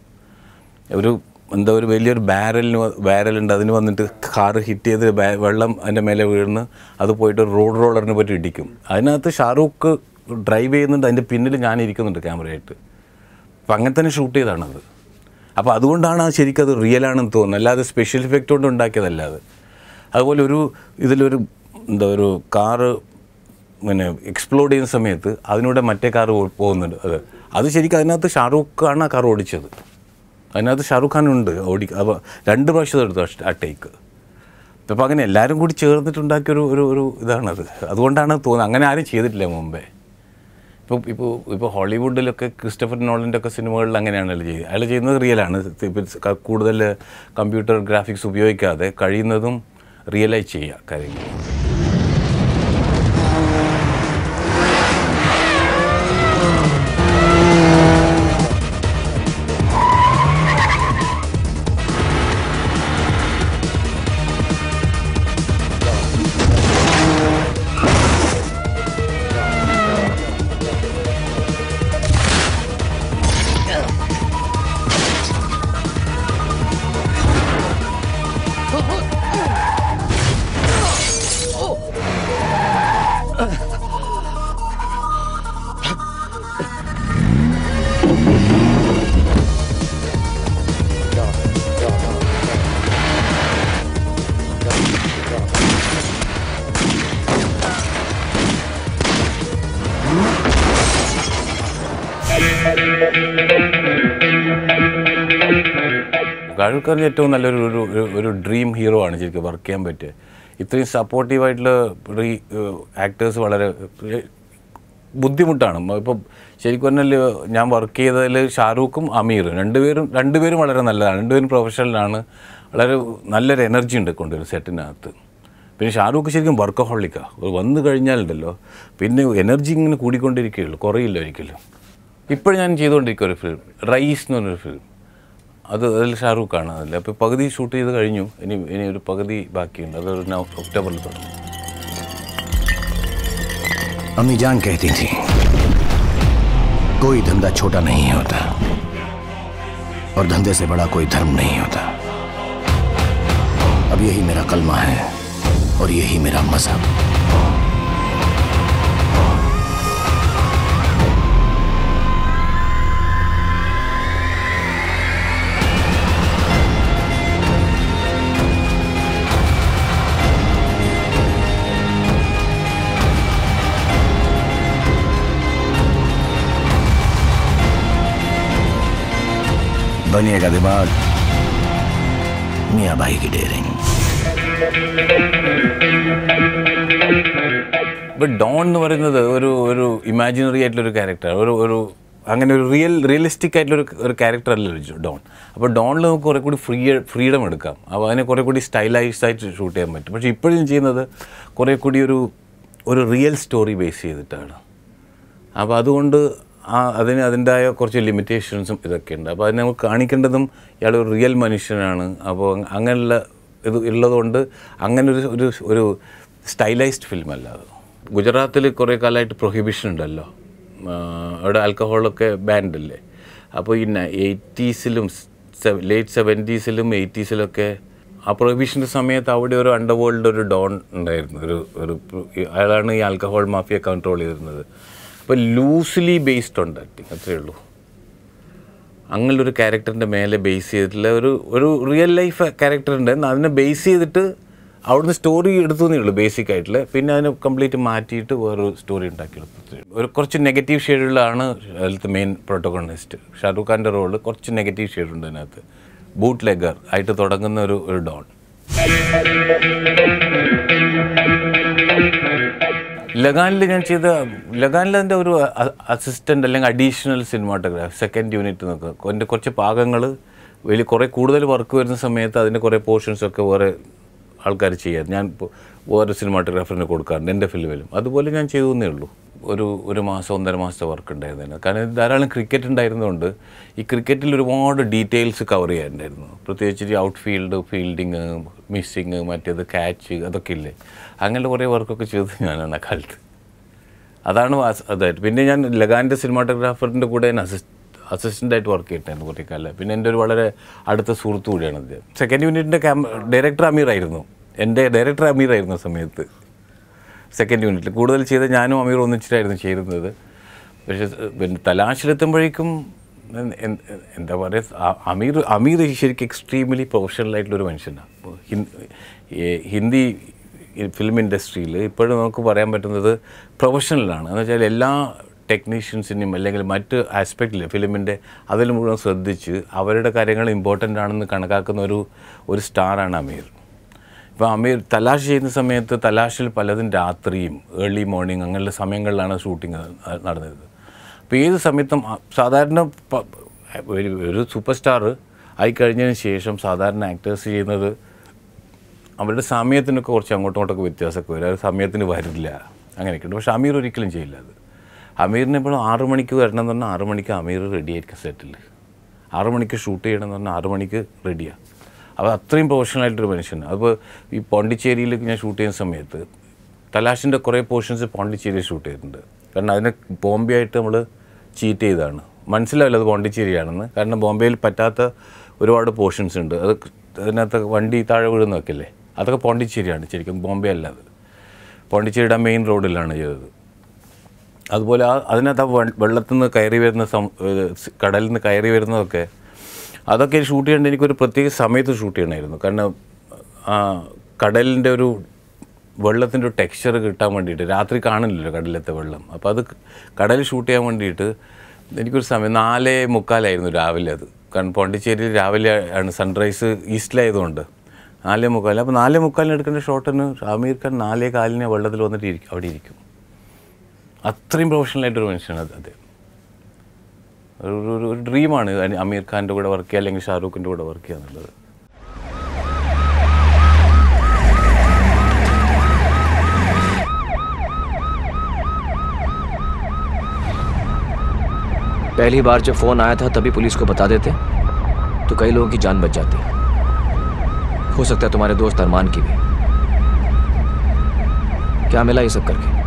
Speaker 2: ഒരു എന്താ ഒരു വലിയൊരു ബാരലിന് ബാരലുണ്ട് അതിന് വന്നിട്ട് കാറ് ഹിറ്റ് ചെയ്ത് ബാ- വെള്ളം അതിൻ്റെ മേലെ വീഴുന്നു അത് പോയിട്ട് റോഡ് റോളറിനെ പറ്റി ഇടിക്കും അതിനകത്ത് ഷാറൂഖ് ഡ്രൈവ് ചെയ്യുന്നുണ്ട് അതിൻ്റെ പിന്നിൽ ഞാൻ ഇരിക്കുന്നുണ്ട് ക്യാമറയായിട്ട് അപ്പം അങ്ങനെ തന്നെ ഷൂട്ട് ചെയ്തതാണത് അപ്പോൾ അതുകൊണ്ടാണ് അത് ശരിക്കും അത് റിയൽ ആണെന്ന് തോന്നുന്നത് അല്ലാതെ സ്പെഷ്യൽ ഇഫക്റ്റ് കൊണ്ട് ഉണ്ടാക്കിയതല്ല അത് അതുപോലെ ഒരു ഇതിലൊരു എന്താ ഒരു കാറ് പിന്നെ എക്സ്പ്ലോഡ് ചെയ്യുന്ന സമയത്ത് അതിലൂടെ മറ്റേ കാർ പോകുന്നുണ്ട് അത് അത് ശരിക്കും അതിനകത്ത് ഷാറൂഖ് ഖാണ് ആ കാർ ഓടിച്ചത് അതിനകത്ത് ഷാറൂഖ് ഖാൻ ഉണ്ട് ഓടി അപ്പോൾ രണ്ട് പ്രാവശ്യം എടുത്തു ആ ഷ- ആ ടേക്ക് അപ്പോൾ അങ്ങനെ എല്ലാവരും കൂടി ചേർന്നിട്ടുണ്ടാക്കിയൊരു ഒരു ഒരു ഇതാണത് അതുകൊണ്ടാണ് തോന്നുന്നത് അങ്ങനെ ആരും ചെയ്തിട്ടില്ല മുമ്പേ ഇപ്പോൾ ഇപ്പോൾ ഇപ്പോൾ ഹോളിവുഡിലൊക്കെ ക്രിസ്റ്റഫർ നോളിൻ്റെ ഒക്കെ സിനിമകളിൽ അങ്ങനെയാണല്ലോ ചെയ്യുന്നത് അയാൾ ചെയ്യുന്നത് റിയലാണ് ഇപ്പം കൂടുതൽ കമ്പ്യൂട്ടർ ഗ്രാഫിക്സ് ഉപയോഗിക്കാതെ കഴിയുന്നതും റിയലായി ചെയ്യുക കാര്യങ്ങൾ ഷാരൂഖ് ഖാൻ ഏറ്റവും നല്ലൊരു ഒരു ഒരു- ഒരു ഡ്രീം ഹീറോ ആണ് ശരിക്കും വർക്ക് ചെയ്യാൻ പറ്റിയ ഇത്രയും സപ്പോർട്ടീവായിട്ടുള്ള ആക്ടേഴ്സ് വളരെ ഏഹ്, ബുദ്ധിമുട്ടാണ് ഇപ്പോൾ ശരിക്കും പറഞ്ഞാൽ ഞാൻ വർക്ക് ചെയ്തതിൽ ഷാറൂഖും അമീറും രണ്ടുപേരും രണ്ടുപേരും വളരെ നല്ലതാണ് രണ്ടുപേരും പ്രൊഫഷണലാണ് വളരെ നല്ലൊരു എനർജി ഉണ്ട് കൊണ്ടുവരും സെറ്റിനകത്ത് പിന്നെ ഷാറൂഖ് ശരിക്കും വർക്കഹോളിക്കാണ് വന്നു കഴിഞ്ഞാലുണ്ടല്ലോ പിന്നെ എനർജി ഇങ്ങനെ കൂടിക്കൊണ്ടിരിക്കുകയുള്ളൂ കുറയില്ല ഒരിക്കലും ഇപ്പോഴും ഞാൻ ചെയ്തുകൊണ്ടിരിക്കുക ഒരു ഫിലിം റൈസ് എന്ന് പറഞ്ഞൊരു ഫിലിം അത് അതിൽ ഷാറൂഖാണ് അതിൽ അപ്പോൾ പകുതി ഷൂട്ട് ചെയ്ത് കഴിഞ്ഞു ഇനി ഇനി ഒരു പകുതി ബാക്കിയുണ്ട് അത് നവ- ഒക്ടോബറിൽ തുടങ്ങും
Speaker 3: अम्मी जान कहती थी कोई धंधा छोटा नहीं होता और धंधे से बड़ा कोई धर्म नहीं होता अब यही मेरा कलमा है और यही मेरा मजहब बनिएगा दिमाग मियाँ भाई की डेयरिंग
Speaker 2: ഇപ്പം ഡോൺ എന്ന് പറയുന്നത് ഒരു ഒരു ഇമാജിനറി ആയിട്ടുള്ളൊരു ക്യാരക്ടർ ഒരു ഒരു അങ്ങനെ ഒരു റിയൽ റിയലിസ്റ്റിക് ആയിട്ടുള്ള ഒരു ഒരു ക്യാരക്ടർ അല്ലല്ലോ ഡോൺ അപ്പോൾ ഡോണിൽ നമുക്ക് കുറേ കൂടി ഫ്രീ ഫ്രീഡം എടുക്കാം അപ്പോൾ അതിനെ കുറേ കൂടി സ്റ്റൈലൈസ് ആയിട്ട് ഷൂട്ട് ചെയ്യാൻ പറ്റും പക്ഷേ ഇപ്പോഴും ചെയ്യുന്നത് കുറേ കൂടി ഒരു ഒരു റിയൽ സ്റ്റോറി ബേസ് ചെയ്തിട്ടാണ് അപ്പോൾ അതുകൊണ്ട് ആ അതിന് അതിൻ്റെതായ കുറച്ച് ലിമിറ്റേഷൻസും ഇതൊക്കെ ഉണ്ട് അപ്പോൾ അതിനെ നമുക്ക് കാണിക്കേണ്ടതും ഇയാൾ ഒരു റിയൽ മനുഷ്യനാണ് അപ്പോൾ അങ്ങനെയുള്ള ഇത് ഉള്ളതുകൊണ്ട് അങ്ങനെ ഒരു ഒരു ഒരു സ്റ്റൈലൈസ്ഡ് ഫിലിം അല്ല അത് ഗുജറാത്തിൽ കുറേ കാലമായിട്ട് പ്രൊഹിബിഷൻ ഉണ്ടല്ലോ ആ, അവിടെ ആൽക്കഹോളൊക്കെ ബാൻഡ് അല്ലേ അപ്പോൾ ഈ എയ്റ്റീസിലും ലേറ്റ് സെവൻറ്റീസിലും എയ്റ്റീസിലൊക്കെ ആ പ്രൊഹിബിഷൻ്റെ സമയത്ത് അവിടെ ഒരു അണ്ടർവേൾഡ് ഒരു ഡോൺ ഉണ്ടായിരുന്നു ഒരു ഒരു അയാളാണ് ഈ ആൽക്കഹോൾ മാഫിയ കൺട്രോൾ ചെയ്തിരുന്നത് അപ്പോൾ ലൂസ്ലി ബേസ്ഡ് ഉണ്ട് ആക്ടിങ് അത്രയേ ഉള്ളൂ അങ്ങനെ ഒരു ക്യാരക്ടറിൻ്റെ മേലെ ബേസ് ചെയ്തിട്ടുള്ള ഒരു ഒരു റിയൽ ലൈഫ് ക്യാരക്ടർ ഉണ്ട് എന്നാൽ അതിനെ ബേസ് ചെയ്തിട്ട് അവിടുന്ന് സ്റ്റോറി എടുത്തു എന്നേ ഉള്ളൂ ബേസിക് ആയിട്ടുള്ള പിന്നെ അതിനെ കംപ്ലീറ്റ് മാറ്റിയിട്ട് വേറൊരു സ്റ്റോറി ഉണ്ടാക്കിയെടുത്തു ഒരു കുറച്ച് നെഗറ്റീവ് ഷെയ്ഡുകളാണ് അതിലത്തെ മെയിൻ പ്രോട്ടോകോണിസ്റ്റ് ഷാറൂഖ് ഖാൻ്റെ റോള് കുറച്ച് നെഗറ്റീവ് ഷെയ്ഡുണ്ട് അതിനകത്ത് ബൂട്ട് ലെഗർ ആയിട്ട് തുടങ്ങുന്ന ഒരു ഒരു ഡോൺ ലഗാനിൽ ഞാൻ ചെയ്ത ലഗാനിൽ അതിൻ്റെ ഒരു അസിസ്റ്റൻ്റ് അല്ലെങ്കിൽ അഡീഷണൽ സിനിമാട്ടോഗ്രാഫ് സെക്കൻഡ് യൂണിറ്റ് എന്നൊക്കെ എൻ്റെ കുറച്ച് ഭാഗങ്ങൾ വലിയ കുറേ കൂടുതൽ വർക്ക് വരുന്ന സമയത്ത് അതിൻ്റെ കുറേ പോർഷൻസൊക്കെ വേറെ ആൾക്കാർ ചെയ്യാറ് ഞാൻ ഇപ്പോൾ വേറെ സിനിമാട്ടോഗ്രാഫറിന് കൊടുക്കാറുണ്ട് എൻ്റെ ഫിലിമിലും അതുപോലെ ഞാൻ ചെയ്തു എന്നേ ഉള്ളൂ ഒരു ഒരു മാസം ഒന്നര മാസത്തെ വർക്ക് ഉണ്ടായിരുന്നു കാരണം ഇത് ധാരാളം ക്രിക്കറ്റ് ഉണ്ടായിരുന്നതുകൊണ്ട് ഈ ക്രിക്കറ്റിൽ ഒരുപാട് ഡീറ്റെയിൽസ് കവർ ചെയ്യാനുണ്ടായിരുന്നു പ്രത്യേകിച്ച് ഈ ഔട്ട് ഫീൽഡ് ഫീൽഡിങ് മിസ്സിങ് മറ്റേത് ക്യാച്ച് അതൊക്കെ ഇല്ലേ അങ്ങനെ കുറേ വർക്കൊക്കെ ചെയ്തത് ഞാനാണ് ആ കാലത്ത് അതാണ് വാസ്- അതായിട്ട് പിന്നെ ഞാൻ ലഗാൻ്റെ സിനിമാട്ടോഗ്രാഫറിൻ്റെ കൂടെ ഞാൻ അസിസ്റ്റ് അസിസ്റ്റൻ്റായിട്ട് വർക്ക് ചെയ്തിട്ടായിരുന്നു കുറേ കാലം പിന്നെ എൻ്റെ ഒരു വളരെ അടുത്ത സുഹൃത്തു കൂടിയാണ് അദ്ദേഹം സെക്കൻഡ് യൂണിറ്റിൻ്റെ ക്യാമ ഡയറക്ടർ അമീർ ആയിരുന്നു എൻ്റെ ഡയറക്ടർ അമീർ ആയിരുന്ന സമയത്ത് സെക്കൻഡ് യൂണിറ്റിൽ കൂടുതൽ ചെയ്ത ഞാനും അമീർ ഒന്നിച്ചിട്ടായിരുന്നു ചേരുന്നത് പക്ഷേ പിന്നെ തലാശിലെത്തുമ്പോഴേക്കും എൻ- എൻ- എന്താ പറയുക അ- അമീർ അമീർ ശരിക്കും എക്സ്ട്രീംലി പ്രൊഫഷണൽ ആയിട്ടുള്ളൊരു മനുഷ്യനാണ് അപ്പോൾ ഹിന്ദി ഈ ഹിന്ദി ഫിലിം ഇൻഡസ്ട്രിയിൽ ഇപ്പോഴും നമുക്ക് പറയാൻ പറ്റുന്നത് പ്രൊഫഷണലാണ് എന്ന് വെച്ചാൽ എല്ലാ ടെക്നീഷ്യൻസിനെയും അല്ലെങ്കിൽ മറ്റ് ആസ്പെക്റ്റിൽ ഫിലിമിൻ്റെ അതിൽ മുഴുവൻ ശ്രദ്ധിച്ച് അവരുടെ കാര്യങ്ങൾ ഇമ്പോർട്ടൻ്റ് ആണെന്ന് കണക്കാക്കുന്ന ഒരു ഒരു സ്റ്റാറാണ് അമീർ ഇപ്പോൾ അമീർ തലാഷ് ചെയ്യുന്ന സമയത്ത് തലാഷിൽ പലതും രാത്രിയും ഏർലി മോർണിംഗ് അങ്ങനെയുള്ള സമയങ്ങളിലാണ് ഷൂട്ടിങ് നടന്നത് അപ്പോൾ ഏത് സമയത്തും അ- സാധാരണ പ- ഒരു ഒരു സൂപ്പർ സ്റ്റാർ ആയിക്കഴിഞ്ഞതിന് ശേഷം സാധാരണ ആക്ടേഴ്സ് ചെയ്യുന്നത് അവരുടെ സമയത്തിനൊക്കെ കുറച്ച് അങ്ങോട്ടും ഇങ്ങോട്ടൊക്കെ വ്യത്യാസമൊക്കെ വരും അത് സമയത്തിന് വരില്ല അങ്ങനെയൊക്കെ ഉണ്ട് പക്ഷേ അമീർ ഒരിക്കലും ചെയ്യില്ല അത് അമീറിനെ ഇപ്പോൾ ആറ് മണിക്ക് വരണം എന്ന് പറഞ്ഞാൽ ആറ് മണിക്ക് അമീർ റെഡി ആയിരിക്കും സെറ്റിൽ ആറ് മണിക്ക് ഷൂട്ട് ചെയ്യണം എന്ന് പറഞ്ഞാൽ ആറ് മണിക്ക് റെഡിയാണ് അപ്പോൾ അത്രയും പ്രൊഫഷണൽ ആയിട്ടൊരു മനുഷ്യനാണ് അപ്പോൾ ഈ പോണ്ടിച്ചേരിയിൽ ഞാൻ ഷൂട്ട് ചെയ്യുന്ന സമയത്ത് തലാഷിൻ്റെ കുറേ പോർഷൻസ് പോണ്ടിച്ചേരിയിൽ ഷൂട്ട് ചെയ്തിട്ടുണ്ട് കാരണം അതിനെ ബോംബെ ആയിട്ട് നമ്മൾ ചീറ്റ് ചെയ്തതാണ് മനസ്സിലാവില്ല അത് പോണ്ടിച്ചേരിയാണെന്ന് കാരണം ബോംബെയിൽ പറ്റാത്ത ഒരുപാട് പോർഷൻസ് ഉണ്ട് അത് അതിനകത്ത് വണ്ടി താഴെ വീഴുന്നതൊക്കെ അല്ലേ അതൊക്കെ പോണ്ടിച്ചേരിയാണ് ശരിക്കും ബോംബെ അല്ല അത് പോണ്ടിച്ചേരിയുടെ മെയിൻ റോഡിലാണ് ചെയ്തത് അതുപോലെ ആ അതിനകത്ത് ആ വെ- വെള്ളത്തിൽ നിന്ന് കയറി വരുന്ന സം- ഏഹ് സ് കടലിൽ നിന്ന് കയറി വരുന്നതൊക്കെ അതൊക്കെ ഷൂട്ട് ചെയ്യേണ്ട എനിക്കൊരു പ്രത്യേക സമയത്ത് ഷൂട്ട് ചെയ്യണമായിരുന്നു കാരണം ആ കടലിൻ്റെ ഒരു വെള്ളത്തിൻ്റെ ഒരു ടെക്സ്ചർ കിട്ടാൻ വേണ്ടിയിട്ട് രാത്രി കാണില്ലല്ലോ കടലിലത്തെ വെള്ളം അപ്പോൾ അത് കടലിൽ ഷൂട്ട് ചെയ്യാൻ വേണ്ടിയിട്ട് എനിക്കൊരു സമയം നാലേ മുക്കാലായിരുന്നു രാവിലെ അത് കാരണം പോണ്ടിച്ചേരിയിൽ രാവിലെ ആണ് സൺറൈസ് ഈസ്റ്റിലായതുകൊണ്ട് നാലേ മുക്കാൽ അപ്പോൾ നാലേ മുക്കാലിന് എടുക്കേണ്ട ഷോട്ടിന് അമീർ ഖാൻ നാലേ കാലിന് വെള്ളത്തിൽ വന്നിട്ട് ഇരിക്കും അവിടെ ഇരിക്കും അത്രയും പ്രൊഫഷണലായിട്ടൊരു മനുഷ്യനാണ് അത് അദ്ദേഹം ഒരു ഒരു- ഒരു ഡ്രീമാണ് അമീർ ഖാൻ്റെ കൂടെ വർക്ക് ചെയ്യുക അല്ലെങ്കിൽ ഷാറൂഖിൻ്റെ കൂടെ വർക്ക് ചെയ്യുക എന്നുള്ളത്
Speaker 3: पहली बार जब फोन आया था तभी पुलिस को बता देते तो कई लोगों की जान बच जाती हो सकता है तुम्हारे दोस्त अरमान की भी क्या मिला ये सब करके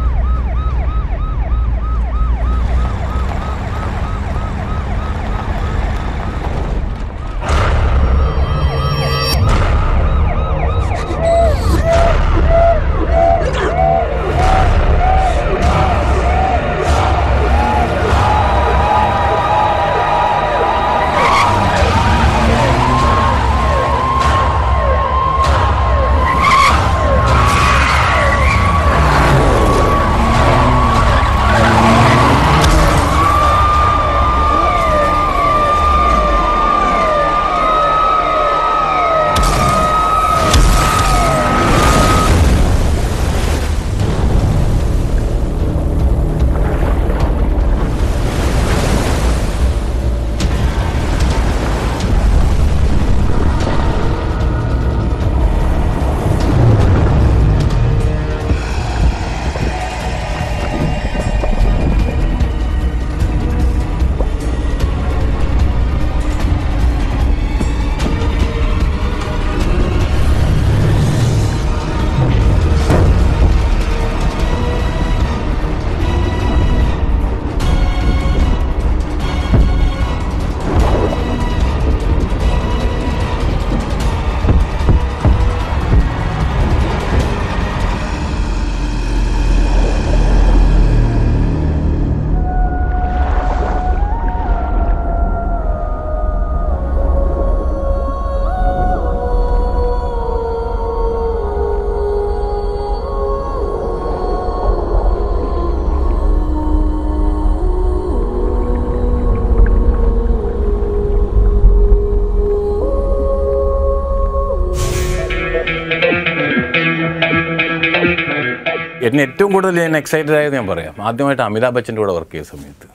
Speaker 2: എന്നെ ഏറ്റവും കൂടുതൽ ഞാൻ എക്സൈറ്റഡ് ആയത് ഞാൻ പറയാം ആദ്യമായിട്ട് അമിതാഭ് ബച്ചൻ്റെ കൂടെ വർക്ക് ചെയ്ത സമയത്ത്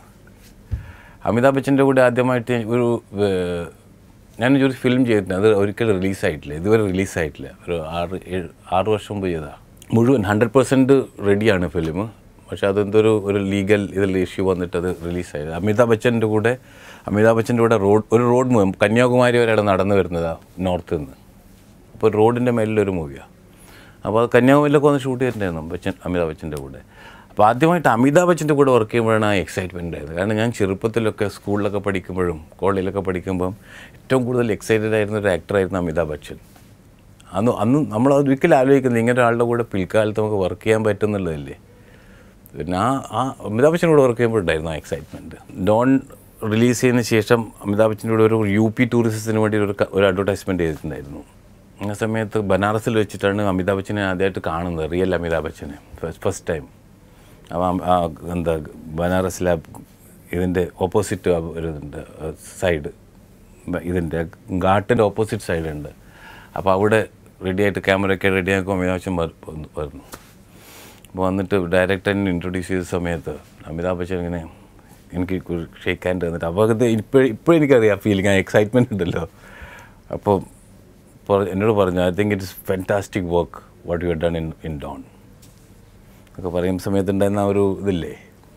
Speaker 2: അമിതാഭ് ബച്ചൻ്റെ കൂടെ ആദ്യമായിട്ട് ഒരു ഏർ, ഞാനൊരു ഫിലിം ചെയ്തിട്ടുണ്ട് അത് ഒരിക്കലും റിലീസായിട്ടില്ല ഇതുവരെ റിലീസായിട്ടില്ല ഒരു ആറ് ഏഴ് ആറ് വർഷം മുമ്പ് ചെയ്തതാണ് മുഴുവൻ ഹൺഡ്രഡ് പെർസെൻറ്റ് റെഡിയാണ് ഫിലിം പക്ഷെ അതെന്തൊരു ഒരു ലീഗൽ ഇതിൽ ഇഷ്യൂ വന്നിട്ട് അത് റിലീസായത് അമിതാഭ് ബച്ചൻ്റെ കൂടെ അമിതാഭ് ബച്ചൻ്റെ കൂടെ റോഡ് ഒരു റോഡ് മൂവി കന്യാകുമാരി വരെ അവിടെ നടന്നു വരുന്നതാണ് നോർത്ത് നിന്ന് അപ്പോൾ റോഡിൻ്റെ മേലിലൊരു മൂവിയാണ് അപ്പോൾ അത് കന്യാകുമാരിയിലൊക്കെ വന്ന് ഷൂട്ട് ചെയ്തിട്ടുണ്ടായിരുന്നു ബച്ചൻ അമിതാഭ് ബച്ചൻ്റെ കൂടെ അപ്പോൾ ആദ്യമായിട്ട് അമിതാഭ് ബച്ചൻ്റെ കൂടെ വർക്ക് ചെയ്യുമ്പോഴാണ് ആ എക്സൈറ്റ്മെൻറ്റ് ആയത് കാരണം ഞാൻ ചെറുപ്പത്തിലൊക്കെ സ്കൂളിലൊക്കെ പഠിക്കുമ്പോഴും കോളേജിലൊക്കെ പഠിക്കുമ്പം ഏറ്റവും കൂടുതൽ എക്സൈറ്റഡ് ആയിരുന്ന ഒരു ആക്ടറായിരുന്നു അമിതാഭ് ബച്ചൻ അന്ന് അന്ന് നമ്മൾ അത് ഒരിക്കലും ആലോചിക്കുന്നത് ഇങ്ങനെ ഒരാളുടെ കൂടെ പിൽക്കാലത്ത് നമുക്ക് വർക്ക് ചെയ്യാൻ പറ്റുന്നുള്ളതല്ലേ പിന്നെ ആ ആ അമിതാഭ് ബച്ചൻ്റെ കൂടെ വർക്ക് ചെയ്യുമ്പോൾ ഉണ്ടായിരുന്നു ആ എക്സൈറ്റ്മെൻറ്റ് ഡോൺ റിലീസ് ചെയ്തതിന് ശേഷം അമിതാഭ് ബച്ചൻ്റെ കൂടെ ഒരു യു പി ടൂറിസത്തിന് വേണ്ടി ഒരു ക- ഒരു അഡ്വർടൈസ്മെൻറ്റ് ചെയ്തിട്ടുണ്ടായിരുന്നു ആ സമയത്ത് ബനാറസിൽ വെച്ചിട്ടാണ് അമിതാഭ് ബച്ചനെ ആദ്യമായിട്ട് കാണുന്നത് റിയൽ അമിതാഭ് ബച്ചനെ ഫസ്റ്റ് ടൈം അപ്പോൾ ആ എന്താ ബനാറസിലെ ഇതിൻ്റെ ഓപ്പോസിറ്റ് ഒരു ഇതുണ്ട് സൈഡ് ഇതിൻ്റെ ഘാട്ടിൻ്റെ ഓപ്പോസിറ്റ് സൈഡുണ്ട് അപ്പോൾ അവിടെ റെഡിയായിട്ട് ക്യാമറയൊക്കെ റെഡിയാക്കും അമിതാഭ് ബച്ചൻ വ- വന്നു- വരുന്നു അപ്പോൾ വന്നിട്ട് ഡയറക്ടർ എന്നെ ഇൻട്രൊഡ്യൂസ് ചെയ്ത സമയത്ത് അമിതാഭ് ബച്ചൻ ഇങ്ങനെ എനിക്ക് ഷേക്ക് ഹാൻഡ് തന്നിട്ട് അപ്പോൾ അത് ഇപ്പോൾ ഇപ്പോൾ എനിക്കറിയാം ഫീലിംഗ് ആ എക്സൈറ്റ്മെൻറ്റ് ഉണ്ടല്ലോ അപ്പോൾ പറ- എന്നോട് പറഞ്ഞു I think it is fantastic work what you done in in Don ഒക്കെ പറയുന്ന സമയത്ത് ഉണ്ടായിരുന്ന ആ ഒരു ഇതില്ലേ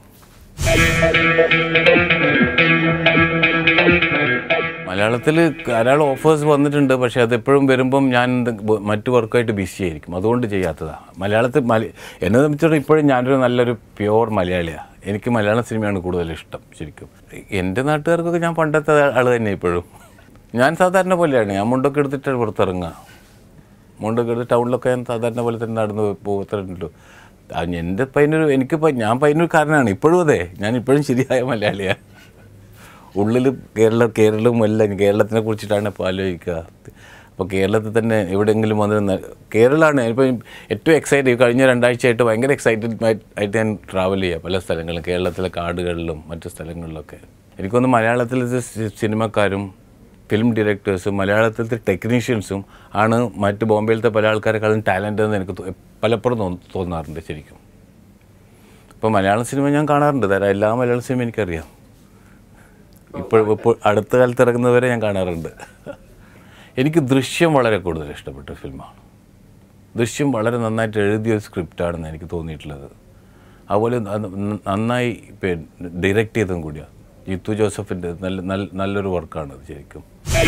Speaker 2: മലയാളത്തിൽ ധാരാളം ഓഫേഴ്സ് വന്നിട്ടുണ്ട് പക്ഷേ അതെപ്പോഴും വരുമ്പം ഞാൻ എന്ത് ബ- മറ്റു വർക്കായിട്ട് ബിസി ആയിരിക്കും അതുകൊണ്ട് ചെയ്യാത്തതാണ് മലയാളത്തിൽ മല എന്നെ സംബന്ധിച്ചിടത്തോളം ഇപ്പോഴും ഞാനൊരു നല്ലൊരു പ്യുവർ മലയാളിയാണ് എനിക്ക് മലയാളം സിനിമയാണ് കൂടുതൽ ഇഷ്ടം ശരിക്കും എൻ്റെ നാട്ടുകാർക്കൊക്കെ ഞാൻ പണ്ടത്തെ ആൾ തന്നെ ഇപ്പോഴും ഞാൻ സാധാരണ പോലെയാണ് ഞാൻ മുണ്ടൊക്കെ എടുത്തിട്ട് പുറത്തിറങ്ങുക മുണ്ടൊക്കെ എടുത്ത് ടൗണിലൊക്കെ ഞാൻ സാധാരണ പോലെ തന്നെ നടന്ന് പോകത്തുള്ളൂ എൻ്റെ പയ്യനൊരു എനിക്കിപ്പോൾ ഞാൻ പയ്യനൊരുകാരനാണ് ഇപ്പോഴും അതെ ഞാൻ ഇപ്പോഴും ശരിയായ മലയാളിയാണ് ഉള്ളിൽ കേരള കേരളവും എല്ലാം കേരളത്തിനെ കുറിച്ചിട്ടാണ് ഇപ്പോൾ ആലോചിക്കുക അപ്പോൾ കേരളത്തിൽ തന്നെ എവിടെയെങ്കിലും വന്ന് ന- കേരളമാണ് ഇപ്പോൾ ഏറ്റവും എക്സൈറ്റഡ് കഴിഞ്ഞ രണ്ടാഴ്ചയായിട്ട് ഭയങ്കര എക്സൈറ്റഡ് ആയിട്ട് ഞാൻ ട്രാവൽ ചെയ്യുക പല സ്ഥലങ്ങളിലും കേരളത്തിലെ കാടുകളിലും മറ്റു സ്ഥലങ്ങളിലൊക്കെ എനിക്കൊന്ന് മലയാളത്തിലത്തെ സി- സിനിമക്കാരും ഫിലിം ഡയറക്ടേഴ്സും മലയാളത്തിലത്തെ ടെക്നീഷ്യൻസും ആണ് മറ്റ് ബോംബെയിലത്തെ പല ആൾക്കാരെക്കാളും ടാലൻ്റ് എന്ന് എനിക്ക് തോ- പലപ്പോഴും തോന്ന- തോന്നാറുണ്ട് ശരിക്കും ഇപ്പോൾ മലയാളം സിനിമ ഞാൻ കാണാറുണ്ട് തരാം എല്ലാ മലയാള സിനിമ എനിക്കറിയാം ഇപ്പോൾ ഇപ്പോൾ അടുത്ത കാലത്ത് ഇറങ്ങുന്നവരെ ഞാൻ കാണാറുണ്ട് എനിക്ക് ദൃശ്യം വളരെ കൂടുതൽ ഇഷ്ടപ്പെട്ട ഫിലിമാണ് ദൃശ്യം വളരെ നന്നായിട്ട് എഴുതിയ ഒരു സ്ക്രിപ്റ്റാണെന്ന് എനിക്ക് തോന്നിയിട്ടുള്ളത് അതുപോലെ അത് നന്നായി ഡയറക്റ്റ് ചെയ്തതും കൂടിയാണ് ജിത്തു ജോസഫിൻ്റെ നല്ല നല്ല നല്ലൊരു വർക്കാണ് അത് ശരിക്കും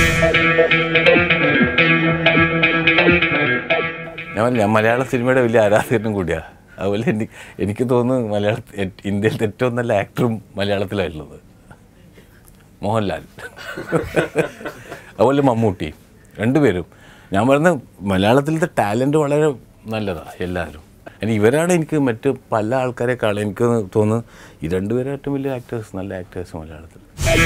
Speaker 2: ഞാൻ ഞാൻ മലയാള സിനിമയുടെ വലിയ ആരാധകനും കൂടിയാണ് അതുപോലെ എനിക്ക് എനിക്ക് തോന്നുന്നു മലയാള ഇന്ത്യയിലത്തെ ഏറ്റവും നല്ല ആക്ടറും മലയാളത്തിലായിട്ടുള്ളത് മോഹൻലാൽ അതുപോലെ മമ്മൂട്ടി രണ്ടുപേരും ഞാൻ പറഞ്ഞ മലയാളത്തിലത്തെ ടാലൻറ്റ് വളരെ നല്ലതാണ് എല്ലാവരും ഇനി ഇവരാണ് എനിക്ക് മറ്റ് പല ആൾക്കാരെക്കാളും എനിക്ക് തോന്നുന്നു ഈ രണ്ടുപേരും ഏറ്റവും വലിയ ആക്ടേഴ്സ് നല്ല ആക്ടേഴ്സ് മലയാളത്തിൽ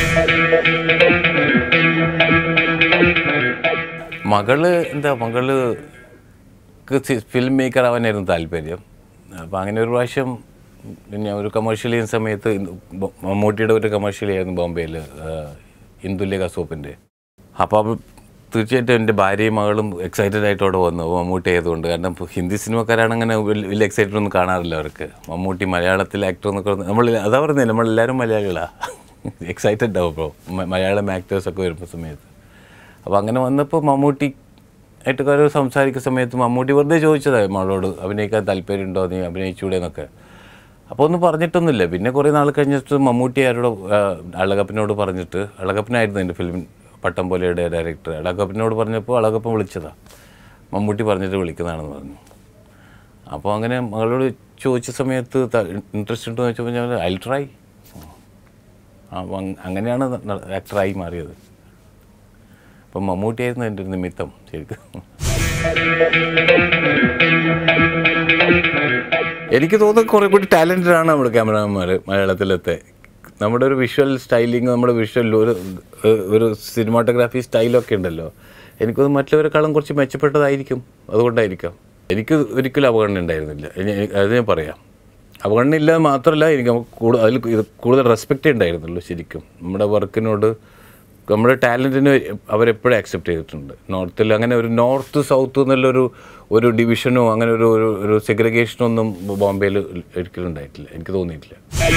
Speaker 2: മകള് എന്താ മകള് ഫിലിം മേക്കർ ആവാനായിരുന്നു താല്പര്യം അപ്പോൾ അങ്ങനെ ഒരു പ്രാവശ്യം പിന്നെ ഒരു കമേഴ്ഷ്യൽ ചെയ്യുന്ന സമയത്ത് ഇന്ന് ബൊ- മമ്മൂട്ടിയുടെ ഒരു കമേഴ്ഷ്യൽ ആയിരുന്നു ബോംബെയിൽ ഇന്ദുല്യ സോപ്പിൻ്റെ അപ്പോൾ അവ തീർച്ചയായിട്ടും എൻ്റെ ഭാര്യയും മകളും എക്സൈറ്റഡ് ആയിട്ട് അവിടെ വന്നു മമ്മൂട്ടി ആയതുകൊണ്ട് കാരണം ഇപ്പോൾ ഹിന്ദി സിനിമക്കാരാണ് അങ്ങനെ വലിയ വലിയ എക്സൈറ്റഡ് ഒന്നും കാണാറില്ല അവർക്ക് മമ്മൂട്ടി മലയാളത്തിൽ ആക്ടർ എന്നൊക്കെ പറഞ്ഞ് നമ്മൾ അതാ പറഞ്ഞില്ല നമ്മളെല്ലാവരും മലയാളികളാണ് എക്സൈറ്റഡ് ആവും ഇപ്പോൾ മലയാളം ആക്ടേഴ്സൊക്കെ വരുമ്പോൾ സമയത്ത് അപ്പോൾ അങ്ങനെ വന്നപ്പോൾ മമ്മൂട്ടി ആയിട്ട് കാര്യം സംസാരിക്കുന്ന സമയത്ത് മമ്മൂട്ടി വെറുതെ ചോദിച്ചതാണ് മകളോട് അഭിനയിക്കാൻ താല്പര്യമുണ്ടോ നീ അഭിനയിച്ചൂടെ എന്നൊക്കെ അപ്പോൾ ഒന്നും പറഞ്ഞിട്ടൊന്നുമില്ല പിന്നെ കുറേ നാൾ കഴിഞ്ഞിട്ട് മമ്മൂട്ടി ആരോട് അളകപ്പനോട് പറഞ്ഞിട്ട് അളകപ്പനായിരുന്നു എൻ്റെ ഫിലിം പട്ടം പോലെയുടെ ഡയറക്ടർ അളകപ്പനോട് പറഞ്ഞപ്പോൾ അളകപ്പൻ വിളിച്ചതാണ് മമ്മൂട്ടി പറഞ്ഞിട്ട് വിളിക്കുന്നതാണെന്ന് പറഞ്ഞു അപ്പോൾ അങ്ങനെ മകളോട് ചോദിച്ച സമയത്ത് ഇൻട്രസ്റ്റ് ഉണ്ടോ എന്ന് ചോദിച്ചപ്പോൾ ഞാൻ ഐ ട്രൈ അപ്പോൾ അങ്ങനെയാണ് ആക്ടറായി മാറിയത് അപ്പം മമ്മൂട്ടിയായിരുന്നു എൻ്റെ ഒരു നിമിത്തം ശരിക്കും എനിക്ക് തോന്നുന്നു കുറേ കൂടി ടാലൻറ്റഡ് ആണ് നമ്മുടെ ക്യാമറാമാർ മലയാളത്തിലത്തെ നമ്മുടെ ഒരു വിഷ്വൽ സ്റ്റൈലിങ് നമ്മുടെ വിഷ്വൽ ഒരു ഒരു സിനിമാട്ടോഗ്രാഫി സ്റ്റൈലൊക്കെ ഉണ്ടല്ലോ എനിക്കത് മറ്റുള്ളവരെക്കാളും കുറച്ച് മെച്ചപ്പെട്ടതായിരിക്കും അതുകൊണ്ടായിരിക്കാം എനിക്ക് ഒരിക്കലും അവഗണന ഉണ്ടായിരുന്നില്ല ഇനി എനി- അത് ഞാൻ പറയാം അവഗണന ഇല്ല മാത്രമല്ല എനിക്ക് കൂടുതൽ അതിൽ ഇത് കൂടുതൽ റെസ്പെക്റ്റ് ഉണ്ടായിരുന്നുള്ളൂ ശരിക്കും നമ്മുടെ വർക്കിനോട് നമ്മുടെ ടാലൻറ്റിനെ അവരെപ്പോഴും അക്സെപ്റ്റ് ചെയ്തിട്ടുണ്ട് നോർത്തിൽ അങ്ങനെ ഒരു നോർത്ത് സൗത്ത് എന്നുള്ളൊരു ഒരു ഡിവിഷനോ അങ്ങനെ ഒരു ഒരു ഒരു സെഗ്രിഗേഷനോ ഒന്നും ബോംബെയിൽ ഒരിക്കലും ഉണ്ടായിട്ടില്ല എനിക്ക് തോന്നിയിട്ടില്ല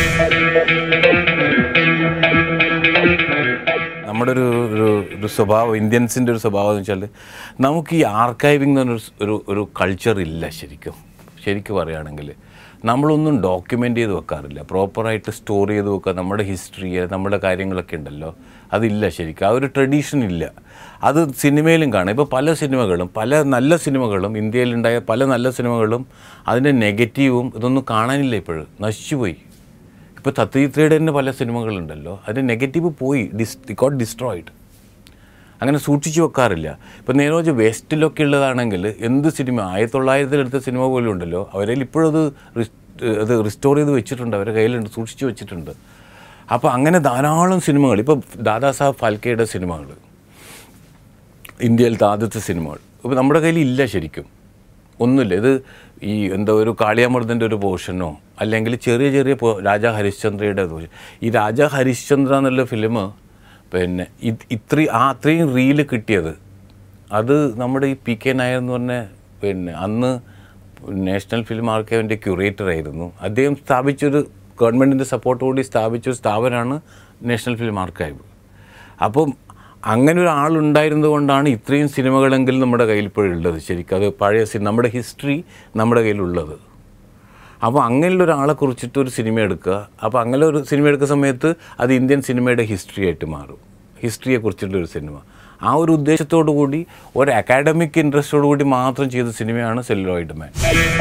Speaker 2: നമ്മുടെ ഒരു ഒരു ഒരു സ്വഭാവം ഇന്ത്യൻസിൻ്റെ ഒരു സ്വഭാവം എന്ന് വെച്ചാൽ നമുക്ക് ഈ ആർക്കൈവിംഗ് എന്ന് പറഞ്ഞൊരു സ് ഒരു ഒരു കൾച്ചർ ഇല്ല ശരിക്കും ശരിക്കും പറയുകയാണെങ്കിൽ നമ്മളൊന്നും ഡോക്യുമെൻ്റ് ചെയ്ത് വെക്കാറില്ല പ്രോപ്പറായിട്ട് സ്റ്റോർ ചെയ്ത് വെക്കുക നമ്മുടെ ഹിസ്റ്ററി നമ്മുടെ കാര്യങ്ങളൊക്കെ ഉണ്ടല്ലോ അതില്ല ശരിക്കും ആ ഒരു ട്രഡീഷൻ ഇല്ല അത് സിനിമയിലും കാണാം ഇപ്പോൾ പല സിനിമകളും പല നല്ല സിനിമകളും ഇന്ത്യയിലുണ്ടായ പല നല്ല സിനിമകളും അതിൻ്റെ നെഗറ്റീവും ഇതൊന്നും കാണാനില്ല ഇപ്പോഴും നശിച്ചുപോയി ഇപ്പോൾ സത്യജിത്രയുടെ തന്നെ പല സിനിമകളുണ്ടല്ലോ അതിൻ്റെ നെഗറ്റീവ് പോയി ഡിസ് ഗോട്ട് ഡിസ്ട്രോയിഡ് അങ്ങനെ സൂക്ഷിച്ചു വെക്കാറില്ല ഇപ്പോൾ നേരോജ് വെസ്റ്റിലൊക്കെ ഉള്ളതാണെങ്കിൽ എന്ത് സിനിമ ആയിരത്തി തൊള്ളായിരത്തിലെടുത്ത സിനിമ പോലും ഉണ്ടല്ലോ അവരിൽ ഇപ്പോഴും അത് റിസ്- അത് റിസ്റ്റോർ ചെയ്ത് വെച്ചിട്ടുണ്ട് അവരുടെ കയ്യിലുണ്ട് സൂക്ഷിച്ചു വെച്ചിട്ടുണ്ട് അപ്പോൾ അങ്ങനെ ധാരാളം സിനിമകൾ ഇപ്പോൾ ദാദാ സാഹബ് ഫാൽക്കെയുടെ സിനിമകൾ ഇന്ത്യയിലത്തെ ആദ്യത്തെ സിനിമകൾ ഇപ്പോൾ നമ്മുടെ കയ്യിൽ ഇല്ല ശരിക്കും ഒന്നുമില്ല ഇത് ഈ എന്താ ഒരു കാളിയാമൃതൻ്റെ ഒരു പോർഷനോ അല്ലെങ്കിൽ ചെറിയ ചെറിയ പോ- രാജാ ഹരിശ്ചന്ദ്രയുടെ ഒരു portion. ഈ രാജാ ഹരിശ്ചന്ദ്ര എന്നുള്ള ഫിലിം പിന്നെ ഇത് ഇത്രയും ആ അത്രയും റീല് കിട്ടിയത് അത് നമ്മുടെ ഈ പി കെ നായർ എന്ന് പറഞ്ഞ പിന്നെ അന്ന് നാഷണൽ ഫിലിം ആർക്കൈവിൻ്റെ ക്യൂറേറ്റർ ആയിരുന്നു അദ്ദേഹം സ്ഥാപിച്ചൊരു ഗവൺമെൻറ്റിൻ്റെ സപ്പോർട്ടോടുകൂടി സ്ഥാപിച്ചൊരു സ്ഥാപനമാണ് നാഷണൽ ഫിലിം ആർക്കൈവ് അപ്പം അങ്ങനെ ഒരാളുണ്ടായിരുന്നത് കൊണ്ടാണ് ഇത്രയും സിനിമകളെങ്കിലും നമ്മുടെ കയ്യിൽ ഇപ്പോഴും ഉള്ളത് ശരിക്കും അത് പഴയ സിനിമ നമ്മുടെ ഹിസ്റ്ററി നമ്മുടെ കയ്യിലുള്ളത് അപ്പോൾ അങ്ങനെയുള്ള ഒരാളെ കുറിച്ചിട്ട് ഒരു സിനിമ എടുക്കുക അപ്പോൾ അങ്ങനെ ഒരു സിനിമ എടുക്കുന്ന സമയത്ത് അത് ഇന്ത്യൻ സിനിമയുടെ ഹിസ്റ്ററി ആയിട്ട് മാറും ഹിസ്റ്ററിയെ കുറിച്ചിട്ടുള്ള ഒരു സിനിമ ആ ഒരു ഉദ്ദേശത്തോടു കൂടി ഒരു അക്കാഡമിക് ഇൻട്രസ്റ്റോടു കൂടി മാത്രം ചെയ്ത സിനിമയാണ് സെല്ലോയിഡ് മാൻ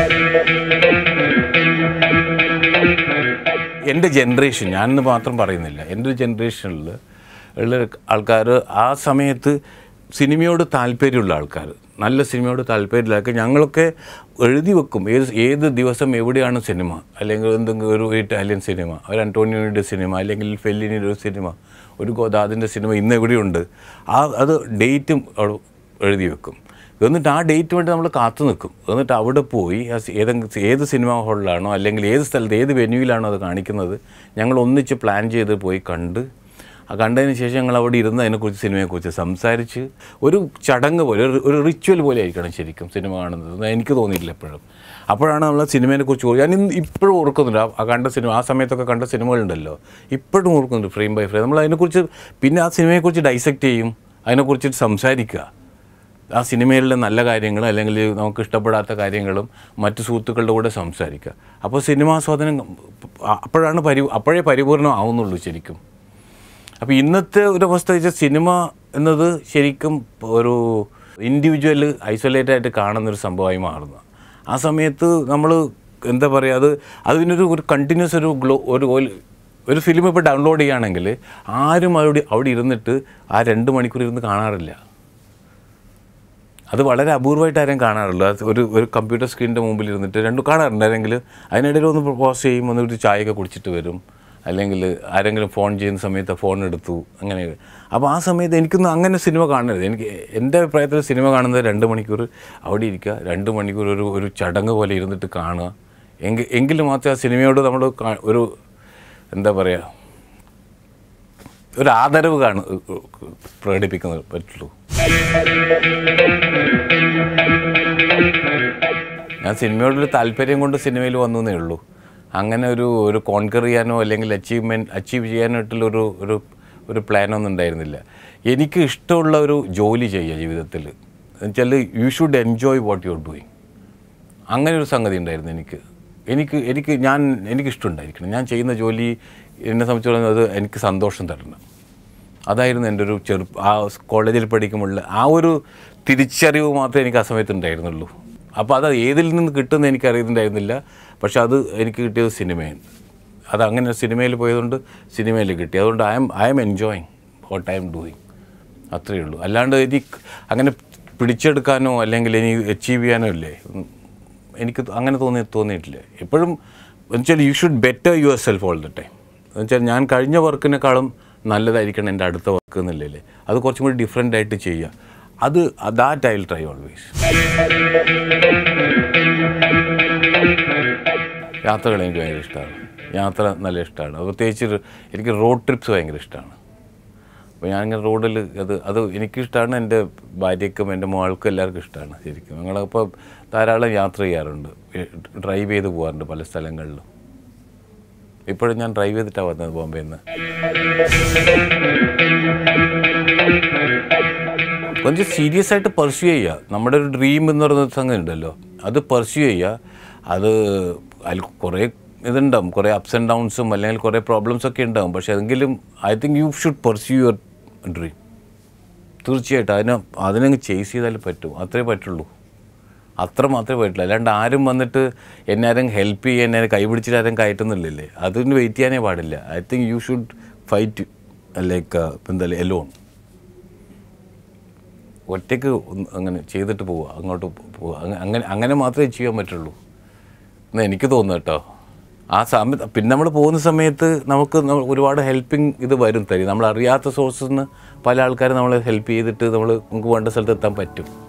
Speaker 2: എൻ്റെ ജനറേഷൻ ഞാനെന്ന് മാത്രം പറയുന്നില്ല എൻ്റെ ജനറേഷനിൽ ഉള്ള ആൾക്കാർ ആ സമയത്ത് സിനിമയോട് താല്പര്യമുള്ള ആൾക്കാർ നല്ല സിനിമയോട് താല്പര്യമുള്ള ആൾക്കാർ ഞങ്ങളൊക്കെ എഴുതി വെക്കും ഏത് ഏത് ദിവസം എവിടെയാണ് സിനിമ അല്ലെങ്കിൽ എന്തെങ്കിലും ഒരു ഇറ്റാലിയൻ സിനിമ ഒരു അന്റോണിയോയുടെ സിനിമ അല്ലെങ്കിൽ ഫെല്ലിനിയുടെ ഒരു സിനിമ ഒരു ഗോദാദിൻ്റെ സിനിമ ഇന്ന് എവിടെയുണ്ട് ആ അത് ഡേറ്റും അവിടെ എഴുതി വെക്കും എന്നിട്ട് ആ ഡേറ്റ് വേണ്ടി നമ്മൾ കാത്തു നിൽക്കും എന്നിട്ട് അവിടെ പോയി ആ സി- ഏതെങ്കിലും ഏത് സിനിമാ ഹാളിലാണോ അല്ലെങ്കിൽ ഏത് സ്ഥലത്ത് ഏത് വെന്യൂവിലാണോ അത് കാണിക്കുന്നത് ഞങ്ങൾ ഒന്നിച്ച് പ്ലാൻ ചെയ്ത് പോയി കണ്ട് ആ കണ്ടതിന് ശേഷം ഞങ്ങൾ അവിടെ ഇരുന്ന് അതിനെക്കുറിച്ച് സിനിമയെക്കുറിച്ച് സംസാരിച്ച് ഒരു ചടങ്ങ് പോലെ ഒരു ഒരു റിച്വൽ പോലെ ആയിരിക്കണം ശരിക്കും സിനിമ കാണുന്നത് എന്ന് എനിക്ക് തോന്നിയിട്ടില്ല എപ്പോഴും അപ്പോഴാണ് നമ്മൾ സിനിമയെ കുറിച്ച് ഞാൻ ഇന്ന് ഇപ്പോഴും ഓർക്കുന്നുണ്ട് ആ- ആ കണ്ട സിനിമ ആ സമയത്തൊക്കെ കണ്ട സിനിമകളുണ്ടല്ലോ ഇപ്പോഴും ഓർക്കുന്നുണ്ട് ഫ്രെയിം ബൈ ഫ്രെയിം നമ്മൾ അതിനെക്കുറിച്ച് പിന്നെ ആ സിനിമയെക്കുറിച്ച് ഡൈസെക്റ്റ് ചെയ്യും അതിനെക്കുറിച്ച് സംസാരിക്കുക ആ സിനിമയിലെ നല്ല കാര്യങ്ങൾ അല്ലെങ്കിൽ നമുക്ക് ഇഷ്ടപ്പെടാത്ത കാര്യങ്ങളും മറ്റു സുഹൃത്തുക്കളുടെ കൂടെ സംസാരിക്കുക അപ്പോൾ സിനിമാസ്വാദനം അപ്പോഴാണ് പരി അപ്പോഴേ പരിപൂർണം ആവുന്നുള്ളൂ ശരിക്കും അപ്പോൾ ഇന്നത്തെ ഒരു അവസ്ഥ വെച്ചാൽ സിനിമ എന്നത് ശരിക്കും ഒരു ഇൻഡിവിജ്വൽ ഐസൊലേറ്റഡ് ആയിട്ട് കാണുന്നൊരു സംഭവമായി മാറുന്നു ആ സമയത്ത് നമ്മൾ എന്താ പറയുക അത് അതിനൊരു ഒരു കണ്ടിന്യൂസ് ഒരു ഗ്ലോ ഒരു ഒരു- ഒരു ഫിലിം ഇപ്പോൾ ഡൗൺലോഡ് ചെയ്യുകയാണെങ്കിൽ ആരും അവിടെ അവിടെ ഇരുന്നിട്ട് ആ രണ്ട് മണിക്കൂർ ഇരുന്ന് കാണാറില്ല അത് വളരെ അപൂർവമായിട്ട് ആരും കാണാറുള്ളൂ അത് ഒരു ഒരു കമ്പ്യൂട്ടർ സ്ക്രീനിൻ്റെ മുമ്പിൽ ഇരുന്നിട്ട് രണ്ടും കാണാറുണ്ട് ആരെങ്കിലും അതിനിടയിൽ ഒന്ന് പോസ് ചെയ്യും ഒന്ന് ഒരു ചായയൊക്കെ കുടിച്ചിട്ട് വരും അല്ലെങ്കിൽ ആരെങ്കിലും ഫോൺ ചെയ്യുന്ന സമയത്ത് ഫോൺ എടുത്തു അങ്ങനെ അപ്പോൾ ആ സമയത്ത് എനിക്കൊന്നും അങ്ങനെ സിനിമ കാണരുത് എനിക്ക് എൻ്റെ അഭിപ്രായത്തിൽ സിനിമ കാണുന്നത് രണ്ട് മണിക്കൂർ അവിടെ ഇരിക്കുക രണ്ട് മണിക്കൂർ ഒരു ഒരു ചടങ്ങ് പോലെ ഇരുന്നിട്ട് കാണുക എങ്കിൽ എങ്കിൽ മാത്രമേ ആ സിനിമയോട് നമ്മൾ കാ- ഒരു എന്താ പറയുക ഒരു ആദരവ് കാണു പ്രകടിപ്പിക്കുന്നത് പറ്റുള്ളൂ ഞാൻ സിനിമയോടൊരു താല്പര്യം കൊണ്ട് സിനിമയിൽ വന്നു എന്നേ ഉള്ളൂ അങ്ങനെ ഒരു ഒരു കോൺകർ ചെയ്യാനോ അല്ലെങ്കിൽ അച്ചീവ്മെൻറ്റ് അച്ചീവ് ചെയ്യാനോ ആയിട്ടുള്ള ഒരു ഒരു ഒരു പ്ലാനൊന്നും ഉണ്ടായിരുന്നില്ല എനിക്ക് ഇഷ്ടമുള്ള ഒരു ജോലി ചെയ്യുക ജീവിതത്തിൽ എന്നുവെച്ചാൽ you should enjoy what you are doing അങ്ങനെ ഒരു സംഗതി ഉണ്ടായിരുന്നു എനിക്ക് എനിക്ക് എനിക്ക് ഞാൻ എനിക്കിഷ്ടമുണ്ടായിരിക്കണം ഞാൻ ചെയ്യുന്ന ജോലി എന്നെ സംബന്ധിച്ചിടത്തോളം അത് എനിക്ക് സന്തോഷം തരണം അതായിരുന്നു എൻ്റെ ഒരു ചെറു ആ കോളേജിൽ പഠിക്കുമ്പോൾ ആ ഒരു തിരിച്ചറിവ് മാത്രമേ എനിക്ക് ആ സമയത്ത് ഉണ്ടായിരുന്നുള്ളൂ അപ്പോൾ അത് ഏതിൽ നിന്ന് കിട്ടുമെന്ന് എനിക്ക് അറിയുന്നുണ്ടായിരുന്നില്ല പക്ഷെ അത് എനിക്ക് കിട്ടിയത് സിനിമയാണ് അത് അങ്ങനെ സിനിമയിൽ പോയതുകൊണ്ട് സിനിമയിൽ കിട്ടി അതുകൊണ്ട് I'm I'm enjoying what I'm doing അത്രയേ ഉള്ളൂ അല്ലാണ്ട് എനിക്ക് അങ്ങനെ പിടിച്ചെടുക്കാനോ അല്ലെങ്കിൽ ഇനി അച്ചീവ് ചെയ്യാനോ ഇല്ലേ ഉം, എനിക്ക് ത- അങ്ങനെ തോന്നി തോന്നിയിട്ടില്ല എപ്പോഴും എന്നുവെച്ചാൽ you should better yourself all the time എന്നുവെച്ചാൽ ഞാൻ കഴിഞ്ഞ വർക്കിനേക്കാളും നല്ലതായിരിക്കണം എൻ്റെ അടുത്ത വർക്ക് എന്നുള്ളതിൽ അത് കുറച്ചും കൂടി ഡിഫറെൻ്റ് ആയിട്ട് ചെയ്യുക അത് that I will try always യാത്രകൾ എനിക്ക് ഭയങ്കര ഇഷ്ടമാണ് യാത്ര നല്ല ഇഷ്ടമാണ് പ്രത്യേകിച്ച് ഒരു- എനിക്ക് റോഡ് ട്രിപ്സ് ഭയങ്കര ഇഷ്ടമാണ് അപ്പോൾ ഞാനിങ്ങനെ റോഡിൽ അത് അത് എനിക്കിഷ്ടമാണ് എൻ്റെ ഭാര്യയ്ക്കും എൻ്റെ മോൾക്കും എല്ലാവർക്കും ഇഷ്ടമാണ് ശരിക്കും ഞങ്ങളപ്പോൾ ധാരാളം യാത്ര ചെയ്യാറുണ്ട് ഡ്രൈവ് ചെയ്ത് പോകാറുണ്ട് പല സ്ഥലങ്ങളിലും ഇപ്പോഴും ഞാൻ ഡ്രൈവ് ചെയ്തിട്ടാണ് വന്നത് ബോംബെയിൽ നിന്ന് കുറച്ച് സീരിയസ് ആയിട്ട് പെർസ്യൂ ചെയ്യുക നമ്മുടെ ഒരു ഡ്രീം എന്ന് പറയുന്ന സംഗതി ഉണ്ടല്ലോ അത് പെർസ്യൂ ചെയ്യുക അത് അതിൽ കുറേ ഇതുണ്ടാവും കുറേ അപ്സ് ആൻഡ് ഡൗൺസും അല്ലെങ്കിൽ കുറേ പ്രോബ്ലംസ് ഒക്കെ ഉണ്ടാവും പക്ഷേ എങ്കിലും I think you should pursue your dream തീർച്ചയായിട്ടും അതിനെ അതിനങ്ങ് ചേസ് ചെയ്താലേ പറ്റും അത്രേ പറ്റുള്ളൂ അത്ര മാത്രമേ പറ്റുള്ളൂ അല്ലാണ്ട് ആരും വന്നിട്ട് എന്നെ ആരും ഹെൽപ്പ് ചെയ്യാൻ എന്നെ കൈപിടിച്ചിട്ട് ആരും കയറ്റുന്നില്ലല്ലേ അതിന് വെയിറ്റ് ചെയ്യാനേ പാടില്ല I think you should fight like എന്താ എലോൺ ഒറ്റയ്ക്ക് ഒന്ന് അങ്ങനെ ചെയ്തിട്ട് പോവുക അങ്ങോട്ട് പോവുക അങ്ങ- അങ്ങനെ അങ്ങനെ മാത്രമേ ചെയ്യാൻ പറ്റുള്ളൂ എന്ന് എനിക്ക് തോന്നുന്നു കേട്ടോ ആ സമയത്ത് പിന്നെ നമ്മൾ പോകുന്ന സമയത്ത് നമുക്ക് നമ്മ- ഒരുപാട് ഹെൽപ്പിംഗ് ഇത് വരും തരും നമ്മൾ അറിയാത്ത സോഴ്സിൽ നിന്ന് പല ആൾക്കാരും നമ്മളെ ഹെൽപ്പ് ചെയ്തിട്ട് നമ്മൾ നമുക്ക് വേണ്ട സ്ഥലത്ത് എത്താൻ പറ്റും